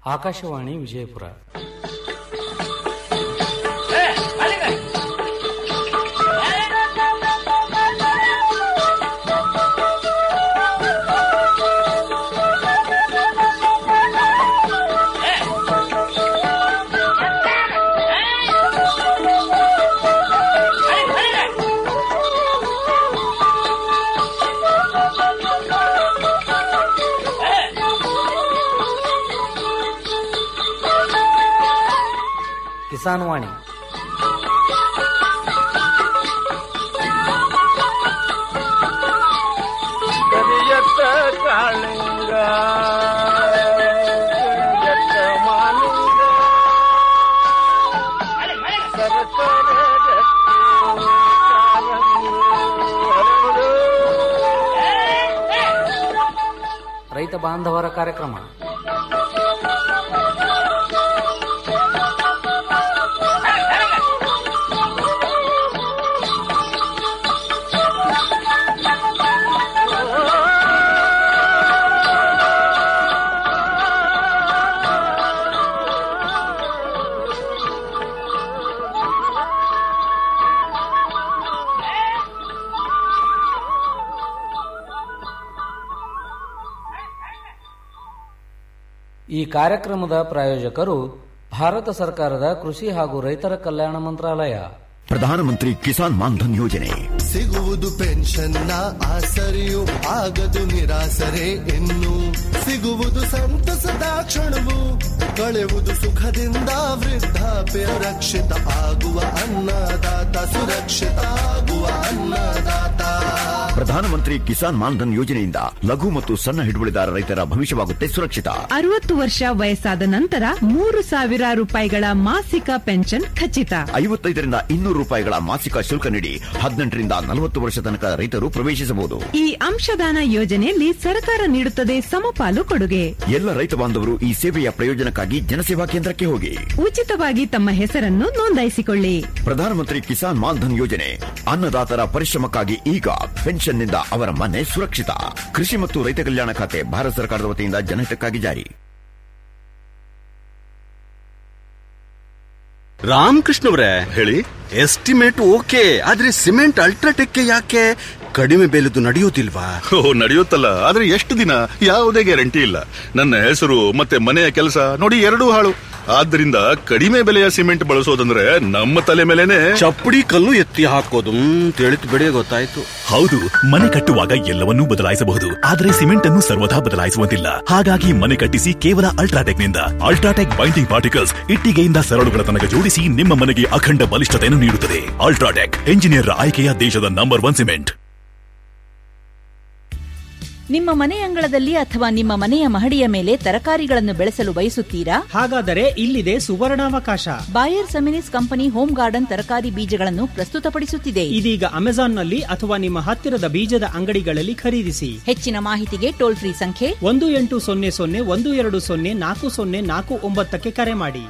ಆಕಾಶವಾಣಿ ವಿಜಯಪುರ ಕಿಸಾನ್ ವಾಣಿ ಕರಿಯತ್ತ ಕಾಳಿಂಗ ಕರಿಯತ್ತ ಮಾಲಿಂಗ ಸರಸರ ಗಟ್ಟಿ ಕಾಲಂಗಿ ಹರಡು. ರೈತ ಬಾಂಧವರ ಕಾರ್ಯಕ್ರಮ ಈ ಕಾರ್ಯಕ್ರಮದ ಪ್ರಾಯೋಜಕರು ಭಾರತ ಸರ್ಕಾರದ ಕೃಷಿ ಹಾಗೂ ರೈತರ ಕಲ್ಯಾಣ ಮಂತ್ರಾಲಯ ಪ್ರಧಾನಮಂತ್ರಿ ಕಿಸಾನ್ ಮಾನ್ಧನ್ ಯೋಜನೆ ಸಿಗುವುದು ಪೆನ್ಷನ್ನ ಆಸರೆಯು ಆಗದು ನಿರಾಸರೆ ಇನ್ನು ಸಿಗುವುದು ಸಂತಸದ ಕ್ಷಣವು ಕಳೆವುದು ಸುಖದಿಂದ ವೃದ್ಧಾಪ್ಯ ರಕ್ಷಿತ ಆಗುವ ಅನ್ನದಾತ ಸುರಕ್ಷಿತ ಆಗುವ ಅನ್ನದಾತ ಪ್ರಧಾನಮಂತ್ರಿ ಕಿಸಾನ್ ಮಾನ್ಧನ್ ಯೋಜನೆಯಿಂದ ಲಘು ಮತ್ತು ಸಣ್ಣ ಹಿಡುವಳಿದಾರ ರೈತರ ಭವಿಷ್ಯವಾಗುತ್ತೆ ಸುರಕ್ಷಿತ ಅರವತ್ತು ವರ್ಷ ವಯಸ್ಸಾದ ನಂತರ ಮೂರು ಸಾವಿರ ರೂಪಾಯಿಗಳ ಮಾಸಿಕ ಪೆನ್ಷನ್ ಖಚಿತ ಐವತ್ತೈದರಿಂದ ಇನ್ನೂರು ರೂಪಾಯಿಗಳ ಮಾಸಿಕ ಶುಲ್ಕ ನೀಡಿ ಹದಿನೆಂಟರಿಂದ ನಲವತ್ತು ವರ್ಷ ತನಕ ರೈತರು ಪ್ರವೇಶಿಸಬಹುದು ಈ ಅಂಶದಾನ ಯೋಜನೆಯಲ್ಲಿ ಸರ್ಕಾರ ನೀಡುತ್ತದೆ ಸಮಪಾಲು ಕೊಡುಗೆ ಎಲ್ಲ ರೈತ ಬಾಂಧವರು ಈ ಸೇವೆಯ ಪ್ರಯೋಜನಕ್ಕಾಗಿ ಜನಸೇವಾ ಕೇಂದ್ರಕ್ಕೆ ಹೋಗಿ ಉಚಿತವಾಗಿ ತಮ್ಮ ಹೆಸರನ್ನು ನೋಂದಾಯಿಸಿಕೊಳ್ಳಿ ಪ್ರಧಾನಮಂತ್ರಿ ಕಿಸಾನ್ ಮಾನ್ಧನ್ ಯೋಜನೆ ಅನ್ನದಾತರ ಪರಿಶ್ರಮಕ್ಕಾಗಿ ಈಗ ಪೆನ್ಷನ್ನಿಂದ ಅವರ ಮನೆ ಸುರಕ್ಷಿತ ಕೃಷಿ ಮತ್ತು ರೈತ ಕಲ್ಯಾಣ ಖಾತೆ ಭಾರತ ಸರ್ಕಾರದ ವತಿಯಿಂದ ಜನಹಿತಕ್ಕಾಗಿ ಜಾರಿ ರಾಮಕೃಷ್ಣವ್ರೆ ಹೇಳಿ ಎಸ್ಟಿಮೇಟ್ ಓಕೆ ಆದ್ರೆ ಸಿಮೆಂಟ್ ಅಲ್ಟ್ರಾಟೆಕ್ ಯಾಕೆ ಕಡಿಮೆ ಬೆಲೆದು ನಡೆಯೋದಿಲ್ವಾ ಓ ನಡೆಯುತ್ತಲ್ಲ ಆದ್ರೆ ಎಷ್ಟು ದಿನ ಯಾವುದೇ ಗ್ಯಾರಂಟಿ ಇಲ್ಲ ನನ್ನ ಹೆಸರು ಮತ್ತೆ ಮನೆಯ ಕೆಲಸ ನೋಡಿ ಎರಡೂ ಹಾಳು ಆದ್ದರಿಂದ ಕಡಿಮೆ ಬೆಲೆಯ ಸಿಮೆಂಟ್ ಬಳಸೋದಂದ್ರೆ ನಮ್ಮ ತಲೆ ಮೇಲೆನೆ ಚಪ್ಪಡಿ ಕಲ್ಲು ಎತ್ತಿ ಹಾಕೋದು ತಿಳಿತು ಬಿಡಿ ಗೊತ್ತಾಯ್ತು ಹೌದು ಮನೆ ಕಟ್ಟುವಾಗ ಎಲ್ಲವನ್ನೂ ಬದಲಾಯಿಸಬಹುದು ಆದರೆ ಸಿಮೆಂಟ್ ಅನ್ನು ಸರ್ವದಾ ಬದಲಾಯಿಸುವಂತಿಲ್ಲ ಹಾಗಾಗಿ ಮನೆ ಕಟ್ಟಿಸಿ ಕೇವಲ ಅಲ್ಟ್ರಾಟೆಕ್ ನಿಂದ ಅಲ್ಟ್ರಾಟೆಕ್ ಬೈಂಡಿಂಗ್ ಪಾರ್ಟಿಕಲ್ಸ್ ಇಟ್ಟಿಗೆಯಿಂದ ಸರಳುಗಳ ತನಕ ಜೋಡಿಸಿ ನಿಮ್ಮ ಮನೆಗೆ ಅಖಂಡ ಬಲಿಷ್ಠತೆಯನ್ನು ನೀಡುತ್ತದೆ ಅಲ್ಟ್ರಾಟೆಕ್ ಎಂಜಿನಿಯರ್ ಆಯ್ಕೆಯ ದೇಶದ ನಂಬರ್ ಒನ್ ಸಿಮೆಂಟ್ ನಿಮ್ಮ ಮನೆ ಅಂಗಳದಲ್ಲಿ ಅಥವಾ ನಿಮ್ಮ ಮನೆಯ ಮಹಡಿಯ ಮೇಲೆ ತರಕಾರಿಗಳನ್ನು ಬೆಳೆಸಲು ಬಯಸುತ್ತೀರಾ ಹಾಗಾದರೆ ಇಲ್ಲಿದೆ ಸುವರ್ಣಾವಕಾಶ Bayer Seminis company home garden ತರಕಾರಿ ಬೀಜಗಳನ್ನು ಪ್ರಸ್ತುತಪಡಿಸುತ್ತಿದೆ ಇದೀಗ ಅಮೆಜಾನ್ನಲ್ಲಿ ಅಥವಾ ನಿಮ್ಮ ಹತ್ತಿರದ ಬೀಜದ ಅಂಗಡಿಗಳಲ್ಲಿ ಖರೀದಿಸಿ ಹೆಚ್ಚಿನ ಮಾಹಿತಿಗೆ ಟೋಲ್ ಫ್ರೀ ಸಂಖ್ಯೆ ಒಂದು ಎಂಟು ಸೊನ್ನೆ ಸೊನ್ನೆ ಒಂದು ಎರಡು ಸೊನ್ನೆ ನಾಲ್ಕು ಸೊನ್ನೆ ನಾಲ್ಕು ಒಂಬತ್ತಕ್ಕೆ ಕರೆ ಮಾಡಿ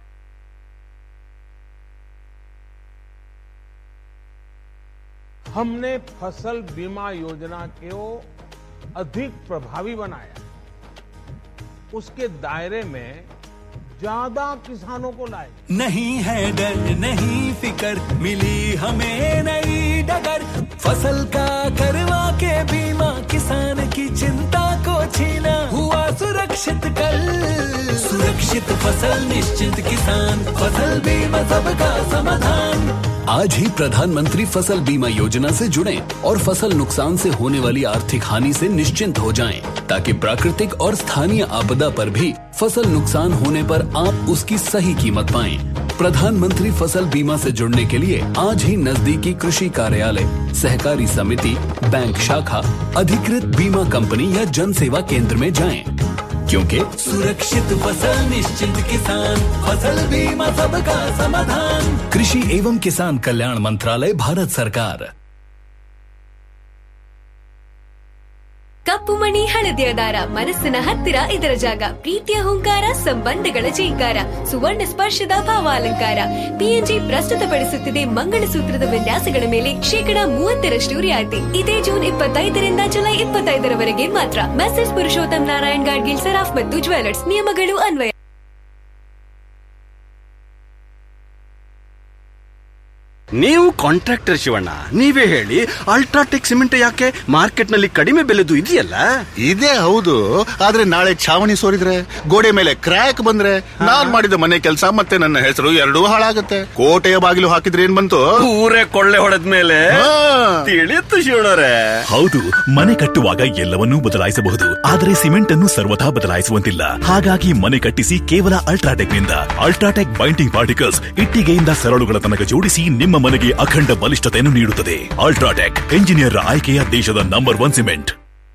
हमने फसल बीमा योजना को अधिक प्रभावी बनाया उसके दायरे में ज्यादा किसानों को लाए नहीं है डर नहीं फिकर मिली हमें नई डगर फसल का करवा के बीमा किसान की चिंता को छीना हुआ सुरक्षित कल सुरक्षित फसल निश्चित किसान फसल बीमा सबका समाधान आज ही प्रधानमंत्री फसल बीमा योजना से जुड़ें और फसल नुकसान से होने वाली आर्थिक हानि से निश्चिंत हो जाएं, ताकि प्राकृतिक और स्थानीय आपदा पर भी फसल नुकसान होने पर आप उसकी सही कीमत पाएं। प्रधानमंत्री फसल बीमा से जुड़ने के लिए आज ही नजदीकी कृषि कार्यालय सहकारी समिति बैंक शाखा अधिकृत बीमा कंपनी या जन सेवा केंद्र में जाएं, क्योंकि सुरक्षित फसल निश्चित किसान फसल बीमा सबका समाधान कृषि एवं किसान कल्याण मंत्रालय भारत सरकार ಕಪ್ಪು ಮಣಿ ಹಳದಿಯ ದಾರ ಮನಸ್ಸಿನ ಹತ್ತಿರ ಇದರ ಜಾಗ ಪ್ರೀತಿಯ ಹುಂಕಾರ ಸಂಬಂಧಗಳ ಜೀಂಕಾರ ಸುವರ್ಣ ಸ್ಪರ್ಶದ ಭಾವಾಲಂಕಾರ ಪಿಎನ್ಜಿ ಪ್ರಸ್ತುತಪಡಿಸುತ್ತಿದೆ ಮಂಗಳಸೂತ್ರದ ವಿನ್ಯಾಸಗಳ ಮೇಲೆ ಶೇಕಡಾ ಮೂವತ್ತರಷ್ಟು ರಿಯಾಯಿತಿ ಇದೇ ಜೂನ್ ಇಪ್ಪತ್ತೈದರಿಂದ ಜುಲೈ ಇಪ್ಪತ್ತೈದರವರೆಗೆ ಮಾತ್ರ ಮೆಸೇಜ್ ಪುರುಷೋತ್ತಮ್ ನಾರಾಯಣ್ ಗಾಡ್ಗಿಲ್ ಸರಾಫ್ ಮತ್ತು ಜ್ಯುವೆಲರ್ಸ್ ನಿಯಮಗಳು ಅನ್ವಯ ನೀವು ಕಾಂಟ್ರಾಕ್ಟರ್ ಶಿವಣ್ಣ ನೀವೇ ಹೇಳಿ ಅಲ್ಟ್ರಾಟೆಕ್ ಸಿಮೆಂಟ್ ಯಾಕೆ ಮಾರ್ಕೆಟ್ ನಲ್ಲಿ ಕಡಿಮೆ ಬೆಲೆದು ಇದೆಯಲ್ಲ ಇದೇ ಹೌದು ಆದ್ರೆ ನಾಳೆ ಛಾವಣಿ ಸೋರಿದ್ರೆ ಗೋಡೆ ಮೇಲೆ ಕ್ರ್ಯಾಕ್ ಬಂದ್ರೆ ನಾನ್ ಮಾಡಿದ ಮನೆ ಕೆಲಸ ಮತ್ತೆ ನನ್ನ ಹೆಸರು ಎರಡೂ ಹಾಳಾಗತ್ತೆ ಕೋಟೆಯ ಬಾಗಿಲು ಹಾಕಿದ್ರೆ ಏನ್ ಬಂತು ಊರೇ ಕೊಳ್ಳೆ ಹೊಡೆದ ಮೇಲೆ ತಿಳಿಯುತ್ತು ಶಿವಣ್ಣರೇ ಹೌದು ಮನೆ ಕಟ್ಟುವಾಗ ಎಲ್ಲವನ್ನೂ ಬದಲಾಯಿಸಬಹುದು ಆದರೆ ಸಿಮೆಂಟ್ ಅನ್ನು ಸರ್ವಥಾ ಬದಲಾಯಿಸುವಂತಿಲ್ಲ ಹಾಗಾಗಿ ಮನೆ ಕಟ್ಟಿಸಿ ಕೇವಲ ಅಲ್ಟ್ರಾಟೆಕ್ ನಿಂದ ಅಲ್ಟ್ರಾಟೆಕ್ ಬೈಂಡಿಂಗ್ ಪಾರ್ಟಿಕಲ್ಸ್ ಇಟ್ಟಿಗೆಯಿಂದ ಸರಳುಗಳ ತನಕ ಜೋಡಿಸಿ ನಿಮ್ಮ ಮನೆಗೆ ಅಖಂಡ ಬಲಿಷ್ಠತೆಯನ್ನು ನೀಡುತ್ತದೆ ಅಲ್ಟ್ರಾಟೆಕ್ ಎಂಜಿನಿಯರ್ ಆಯ್ಕೆಯ ದೇಶದ number one cement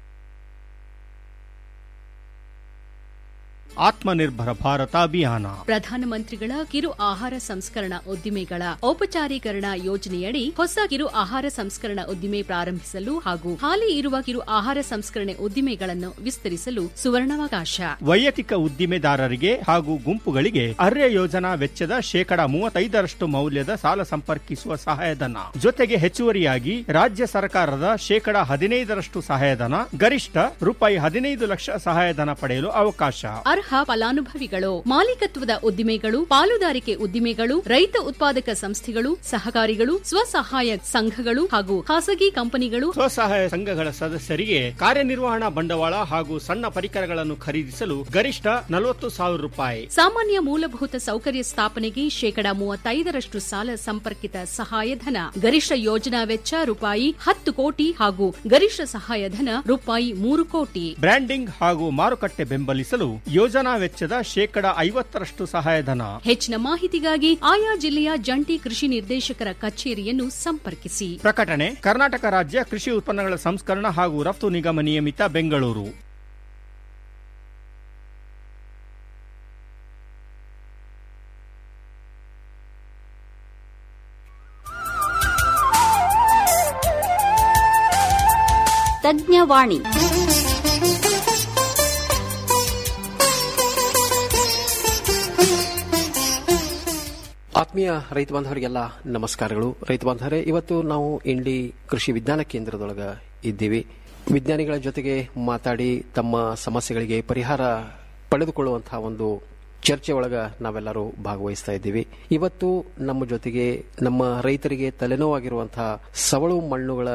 Atmanirbhar Bharat Abhiyan ಪ್ರಧಾನಮಂತ್ರಿಗಳ ಕಿರು ಆಹಾರ ಸಂಸ್ಕರಣಾ ಉದ್ದಿಮೆಗಳ ಔಪಚಾರೀಕರಣ ಯೋಜನೆಯಡಿ ಹೊಸ ಕಿರು ಆಹಾರ ಸಂಸ್ಕರಣಾ ಉದ್ದಿಮೆ ಪ್ರಾರಂಭಿಸಲು ಹಾಗೂ ಹಾಲಿ ಇರುವ ಕಿರು ಆಹಾರ ಸಂಸ್ಕರಣೆ ಉದ್ದಿಮೆಗಳನ್ನು ವಿಸ್ತರಿಸಲು ಸುವರ್ಣಾವಕಾಶ ವೈಯಕ್ತಿಕ ಉದ್ದಿಮೆದಾರರಿಗೆ ಹಾಗೂ ಗುಂಪುಗಳಿಗೆ ಅರ್ಯ ಯೋಜನಾ ವೆಚ್ಚದ ಶೇಕಡ ಮೂವತ್ತೈದರಷ್ಟು ಮೌಲ್ಯದ ಸಾಲ ಸಂಪರ್ಕಿಸುವ ಸಹಾಯಧನ ಜೊತೆಗೆ ಹೆಚ್ಚುವರಿಯಾಗಿ ರಾಜ್ಯ ಸರ್ಕಾರದ ಶೇಕಡ ಹದಿನೈದರಷ್ಟು ಸಹಾಯಧನ ಗರಿಷ್ಠ ರೂಪಾಯಿ ಹದಿನೈದು ಲಕ್ಷ ಸಹಾಯಧನ ಪಡೆಯಲು ಅವಕಾಶ ಅರ್ಹ ಫಲಾನುಭವಿಗಳು ಮಾಲೀಕತ್ವದ ಉದ್ದಿಮೆಗಳು ಪಾಲುದಾರಿಕೆ ಉದ್ದಿಮೆಗಳು ರೈತ ಉತ್ಪಾದಕ ಸಂಸ್ಥೆಗಳು ಸಹಕಾರಿಗಳು ಸ್ವಸಹಾಯ ಸಂಘಗಳು ಹಾಗೂ ಖಾಸಗಿ ಕಂಪನಿಗಳು ಸ್ವಸಹಾಯ ಸಂಘಗಳ ಸದಸ್ಯರಿಗೆ ಕಾರ್ಯನಿರ್ವಹಣಾ ಬಂಡವಾಳ ಹಾಗೂ ಸಣ್ಣ ಪರಿಕರಗಳನ್ನು ಖರೀದಿಸಲು ಗರಿಷ್ಠ ನಲವತ್ತು ಸಾವಿರ ರೂಪಾಯಿ ಸಾಮಾನ್ಯ ಮೂಲಭೂತ ಸೌಕರ್ಯ ಸ್ಥಾಪನೆಗೆ ಶೇಕಡ ಮೂವತ್ತೈದರಷ್ಟು ಸಾಲ ಸಂಪರ್ಕಿತ ಸಹಾಯಧನ ಗರಿಷ್ಠ ಯೋಜನಾ ವೆಚ್ಚ ರೂಪಾಯಿ ಹತ್ತು ಕೋಟಿ ಹಾಗೂ ಗರಿಷ್ಠ ಸಹಾಯಧನ ರೂಪಾಯಿ ಮೂರು ಕೋಟಿ ಬ್ರ್ಯಾಂಡಿಂಗ್ ಹಾಗೂ ಮಾರುಕಟ್ಟೆ ಬೆಂಬಲಿಸಲು ಯೋಜನಾ ವೆಚ್ಚದ ಶೇಕಡ ಐವತ್ತರಷ್ಟು ಸಹಾಯಧನ ಹೆಚ್ಚಿನ ಮಾಹಿತಿಗಾಗಿ ಆಯಾ ಜಿಲ್ಲೆಯ ಜಂಟಿ ಕೃಷಿ ನಿರ್ದೇಶಕರ ಕಚೇರಿಯನ್ನು ಸಂಪರ್ಕಿಸಿ ಪ್ರಕಟಣೆ ಕರ್ನಾಟಕ ರಾಜ್ಯ ಕೃಷಿ ಉತ್ಪನ್ನಗಳ ಸಂಸ್ಕರಣ ಹಾಗೂ ರಫ್ತು ನಿಗಮ ನಿಯಮಿತ ಬೆಂಗಳೂರು ತಜ್ಞವಾಣಿ ಆತ್ಮೀಯ ರೈತ ಬಾಂಧವರಿಗೆಲ್ಲ ನಮಸ್ಕಾರಗಳು ರೈತ ಬಾಂಧವರೇ ಇವತ್ತು ನಾವು ಇಂಡಿ ಕೃಷಿ ವಿಜ್ಞಾನ ಕೇಂದ್ರದೊಳಗ ಇದ್ದೀವಿ ವಿಜ್ಞಾನಿಗಳ ಜೊತೆಗೆ ಮಾತಾಡಿ ತಮ್ಮ ಸಮಸ್ಯೆಗಳಿಗೆ ಪರಿಹಾರ ಪಡೆದುಕೊಳ್ಳುವಂತಹ ಒಂದು ಚರ್ಚೆ ಒಳಗ ನಾವೆಲ್ಲರೂ ಭಾಗವಹಿಸ್ತಾ ಇದ್ದೀವಿ ಇವತ್ತು ನಮ್ಮ ಜೊತೆಗೆ ನಮ್ಮ ರೈತರಿಗೆ ತಲೆನೋವಾಗಿರುವಂತಹ ಸವಳು ಮಣ್ಣುಗಳ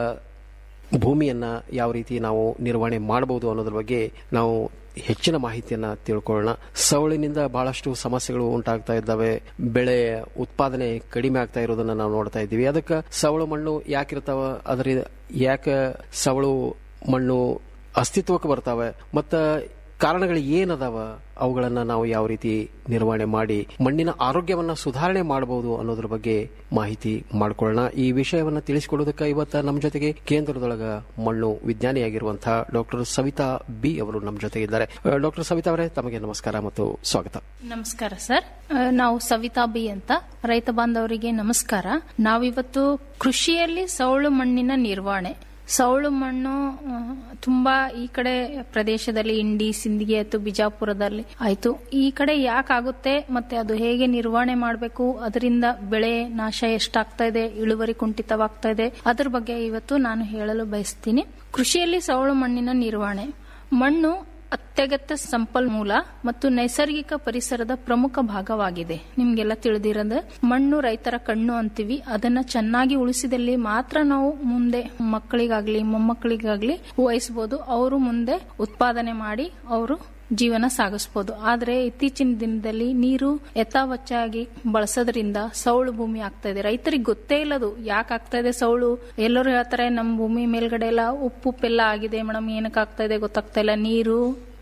ಭೂಮಿಯನ್ನ ಯಾವ ರೀತಿ ನಾವು ನಿರ್ವಹಣೆ ಮಾಡಬಹುದು ಅನ್ನೋದ್ರ ಬಗ್ಗೆ ನಾವು ಹೆಚ್ಚಿನ ಮಾಹಿತಿಯನ್ನ ತಿಳ್ಕೊಳ್ಳೋಣ ಸವಳಿನಿಂದ ಬಹಳಷ್ಟು ಸಮಸ್ಯೆಗಳು ಉಂಟಾಗ್ತಾ ಇದ್ದಾವೆ ಬೆಳೆ ಉತ್ಪಾದನೆ ಕಡಿಮೆ ಆಗ್ತಾ ಇರೋದನ್ನ ನಾವು ನೋಡ್ತಾ ಇದ್ದೀವಿ ಅದಕ್ಕೆ ಸವಳು ಮಣ್ಣು ಯಾಕಿರ್ತಾವ ಅದರ ಯಾಕೆ ಸವಳು ಮಣ್ಣು ಅಸ್ತಿತ್ವಕ್ಕೆ ಬರ್ತಾವೆ ಮತ್ತ ಕಾರಣಗಳು ಏನದಾವ ಅವುಗಳನ್ನ ನಾವು ಯಾವ ರೀತಿ ನಿರ್ವಹಣೆ ಮಾಡಿ ಮಣ್ಣಿನ ಆರೋಗ್ಯವನ್ನ ಸುಧಾರಣೆ ಮಾಡಬಹುದು ಅನ್ನೋದ್ರ ಬಗ್ಗೆ ಮಾಹಿತಿ ಮಾಡ್ಕೊಳ್ಳೋಣ ಈ ವಿಷಯವನ್ನ ತಿಳಿಸಿಕೊಡೋದಕ್ಕೆ ಇವತ್ತ ನಮ್ಮ ಜೊತೆಗೆ ಕೇಂದ್ರದೊಳಗ ಮಣ್ಣು ವಿಜ್ಞಾನಿಯಾಗಿರುವಂತಹ ಡಾಕ್ಟರ್ ಸವಿತಾ ಬಿ ಅವರು ನಮ್ಮ ಜೊತೆ ಇದ್ದಾರೆ ಡಾಕ್ಟರ್ ಸವಿತಾ ಅವರೇ ತಮಗೆ ನಮಸ್ಕಾರ ಮತ್ತು ಸ್ವಾಗತ ನಮಸ್ಕಾರ ಸರ್ ಆ, ನಾವು ಸವಿತಾ ಬಿ ಅಂತ ರೈತ ಬಾಂಧವರಿಗೆ ನಮಸ್ಕಾರ ನಾವಿವತ್ತು ಕೃಷಿಯಲ್ಲಿ ಸೌಳು ಮಣ್ಣಿನ ನಿರ್ವಹಣೆ ಸೌಳು ಮಣ್ಣು ಆ, ತುಂಬಾ ಈ ಕಡೆ ಪ್ರದೇಶದಲ್ಲಿ ಇಂಡಿ ಸಿಂದಗಿ ಆಯ್ತು ಬಿಜಾಪುರದಲ್ಲಿ ಆಯ್ತು ಈ ಕಡೆ ಯಾಕಾಗುತ್ತೆ ಮತ್ತೆ ಅದು ಹೇಗೆ ನಿರ್ವಹಣೆ ಮಾಡಬೇಕು ಅದರಿಂದ ಬೆಳೆ ನಾಶ ಎಷ್ಟಾಗ್ತಾ ಇದೆ ಇಳುವರಿ ಕುಂಠಿತವಾಗ್ತಾ ಇದೆ ಅದ್ರ ಬಗ್ಗೆ ಇವತ್ತು ನಾನು ಹೇಳಲು ಬಯಸ್ತೀನಿ ಕೃಷಿಯಲ್ಲಿ ಸೌಳು ಮಣ್ಣಿನ ನಿರ್ವಹಣೆ ಮಣ್ಣು ಅತ್ಯಗತ್ಯ ಸಂಪನ್ಮೂಲ ಮತ್ತು ನೈಸರ್ಗಿಕ ಪರಿಸರದ ಪ್ರಮುಖ ಭಾಗವಾಗಿದೆ ನಿಮ್ಗೆಲ್ಲ ತಿಳಿದಿರೋದು ಮಣ್ಣು ರೈತರ ಕಣ್ಣು ಅಂತೀವಿ ಅದನ್ನ ಚೆನ್ನಾಗಿ ಉಳಿಸಿದಲ್ಲಿ ಮಾತ್ರ ನಾವು ಮುಂದೆ ಮಕ್ಕಳಿಗಾಗ್ಲಿ ಮೊಮ್ಮಕ್ಕಳಿಗಾಗ್ಲಿ ವಹಿಸಬಹುದು ಅವರು ಮುಂದೆ ಉತ್ಪಾದನೆ ಮಾಡಿ ಅವರು ಜೀವನ ಸಾಗಿಸಬಹುದು ಆದ್ರೆ ಇತ್ತೀಚಿನ ದಿನದಲ್ಲಿ ನೀರು ಯಥಾವಚ್ಚಾಗಿ ಬಳಸೋದ್ರಿಂದ ಸೌಳು ಭೂಮಿ ಆಗ್ತಾ ಇದೆ ರೈತರಿಗೆ ಗೊತ್ತೇ ಇಲ್ಲದು ಯಾಕೆ ಆಗ್ತಾ ಇದೆ ಸೌಳು ಎಲ್ಲರೂ ಹೇಳ್ತಾರೆ ನಮ್ಮ ಭೂಮಿ ಮೇಲ್ಗಡೆ ಎಲ್ಲ ಉಪ್ಪು ಉಪ್ಪೆಲ್ಲ ಆಗಿದೆ ಮೇಡಮ್ ಏನಕ್ಕೆ ಆಗ್ತಾ ಇದೆ ಗೊತ್ತಾಗ್ತಾ ಇಲ್ಲ ನೀರು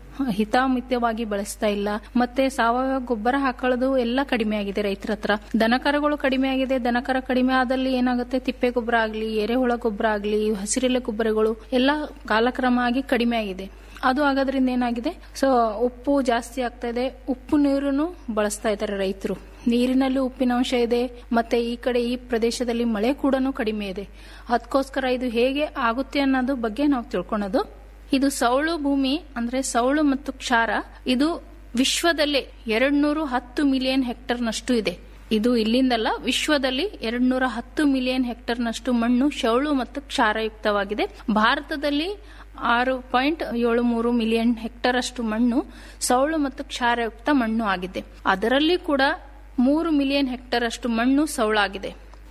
ಹಿತಾಮಿತವಾಗಿ ಬಳಸ್ತಾ ಇಲ್ಲ ಮತ್ತೆ ಸಾವಯವ ಗೊಬ್ಬರ ಹಾಕೊಳ್ಳೋದು ಎಲ್ಲ ಕಡಿಮೆ ಆಗಿದೆ ರೈತರ ಹತ್ರ ದನಕರಗಳು ಕಡಿಮೆ ಆಗಿದೆ ದನಕರ ಕಡಿಮೆ ಆದಲ್ಲಿ ಏನಾಗುತ್ತೆ ತಿಪ್ಪೆ ಗೊಬ್ಬರ ಆಗ್ಲಿ ಎರೆಹುಳ ಗೊಬ್ಬರ ಆಗ್ಲಿ ಹಸಿರೆಲೆ ಗೊಬ್ಬರಗಳು ಎಲ್ಲ ಕಾಲಕ್ರಮ ಆಗಿ ಕಡಿಮೆ ಆಗಿದೆ ಅದು ಆಗೋದ್ರಿಂದ ಏನಾಗಿದೆ ಸೊ ಉಪ್ಪು ಜಾಸ್ತಿ ಆಗ್ತಾ ಇದೆ ಉಪ್ಪು ನೀರನ್ನು ಬಳಸ್ತಾ ಇದ್ದಾರೆ ರೈತರು ನೀರಿನಲ್ಲಿ ಉಪ್ಪಿನಾಂಶ ಇದೆ ಮತ್ತೆ ಈ ಕಡೆ ಈ ಪ್ರದೇಶದಲ್ಲಿ ಮಳೆ ಕೂಡ ಕಡಿಮೆ ಇದೆ ಅದಕ್ಕೋಸ್ಕರ ಇದು ಹೇಗೆ ಆಗುತ್ತೆ ಅನ್ನೋದು ಬಗ್ಗೆ ನಾವು ತಿಳ್ಕೊಳೋದು ಇದು ಸೌಳು ಭೂಮಿ ಅಂದ್ರೆ ಸೌಳು ಮತ್ತು ಕ್ಷಾರ ಇದು ವಿಶ್ವದಲ್ಲೇ ಎರಡ್ನೂರು ಹತ್ತು ಮಿಲಿಯನ್ ಹೆಕ್ಟರ್ನಷ್ಟು ಇದೆ ಇದು ಇಲ್ಲಿಂದಲ್ಲ ವಿಶ್ವದಲ್ಲಿ ಎರಡ್ನೂರ ಹತ್ತು ಮಿಲಿಯನ್ ಹೆಕ್ಟರ್ನಷ್ಟು ಮಣ್ಣು ಸೌಳು ಮತ್ತು ಕ್ಷಾರಯುಕ್ತವಾಗಿದೆ ಭಾರತದಲ್ಲಿ ಆರು ಪಾಯಿಂಟ್ ಏಳು ಮೂರು ಮಿಲಿಯನ್ ಹೆಕ್ಟರ್ ಅಷ್ಟು ಮಣ್ಣು ಸೌಳು ಮತ್ತು ಕ್ಷಾರಯುಕ್ತ ಮಣ್ಣು ಆಗಿದೆ ಅದರಲ್ಲಿ ಕೂಡ ಮೂರು ಮಿಲಿಯನ್ ಹೆಕ್ಟರ್ ಅಷ್ಟು ಮಣ್ಣು ಸೌಳಾಗಿದೆ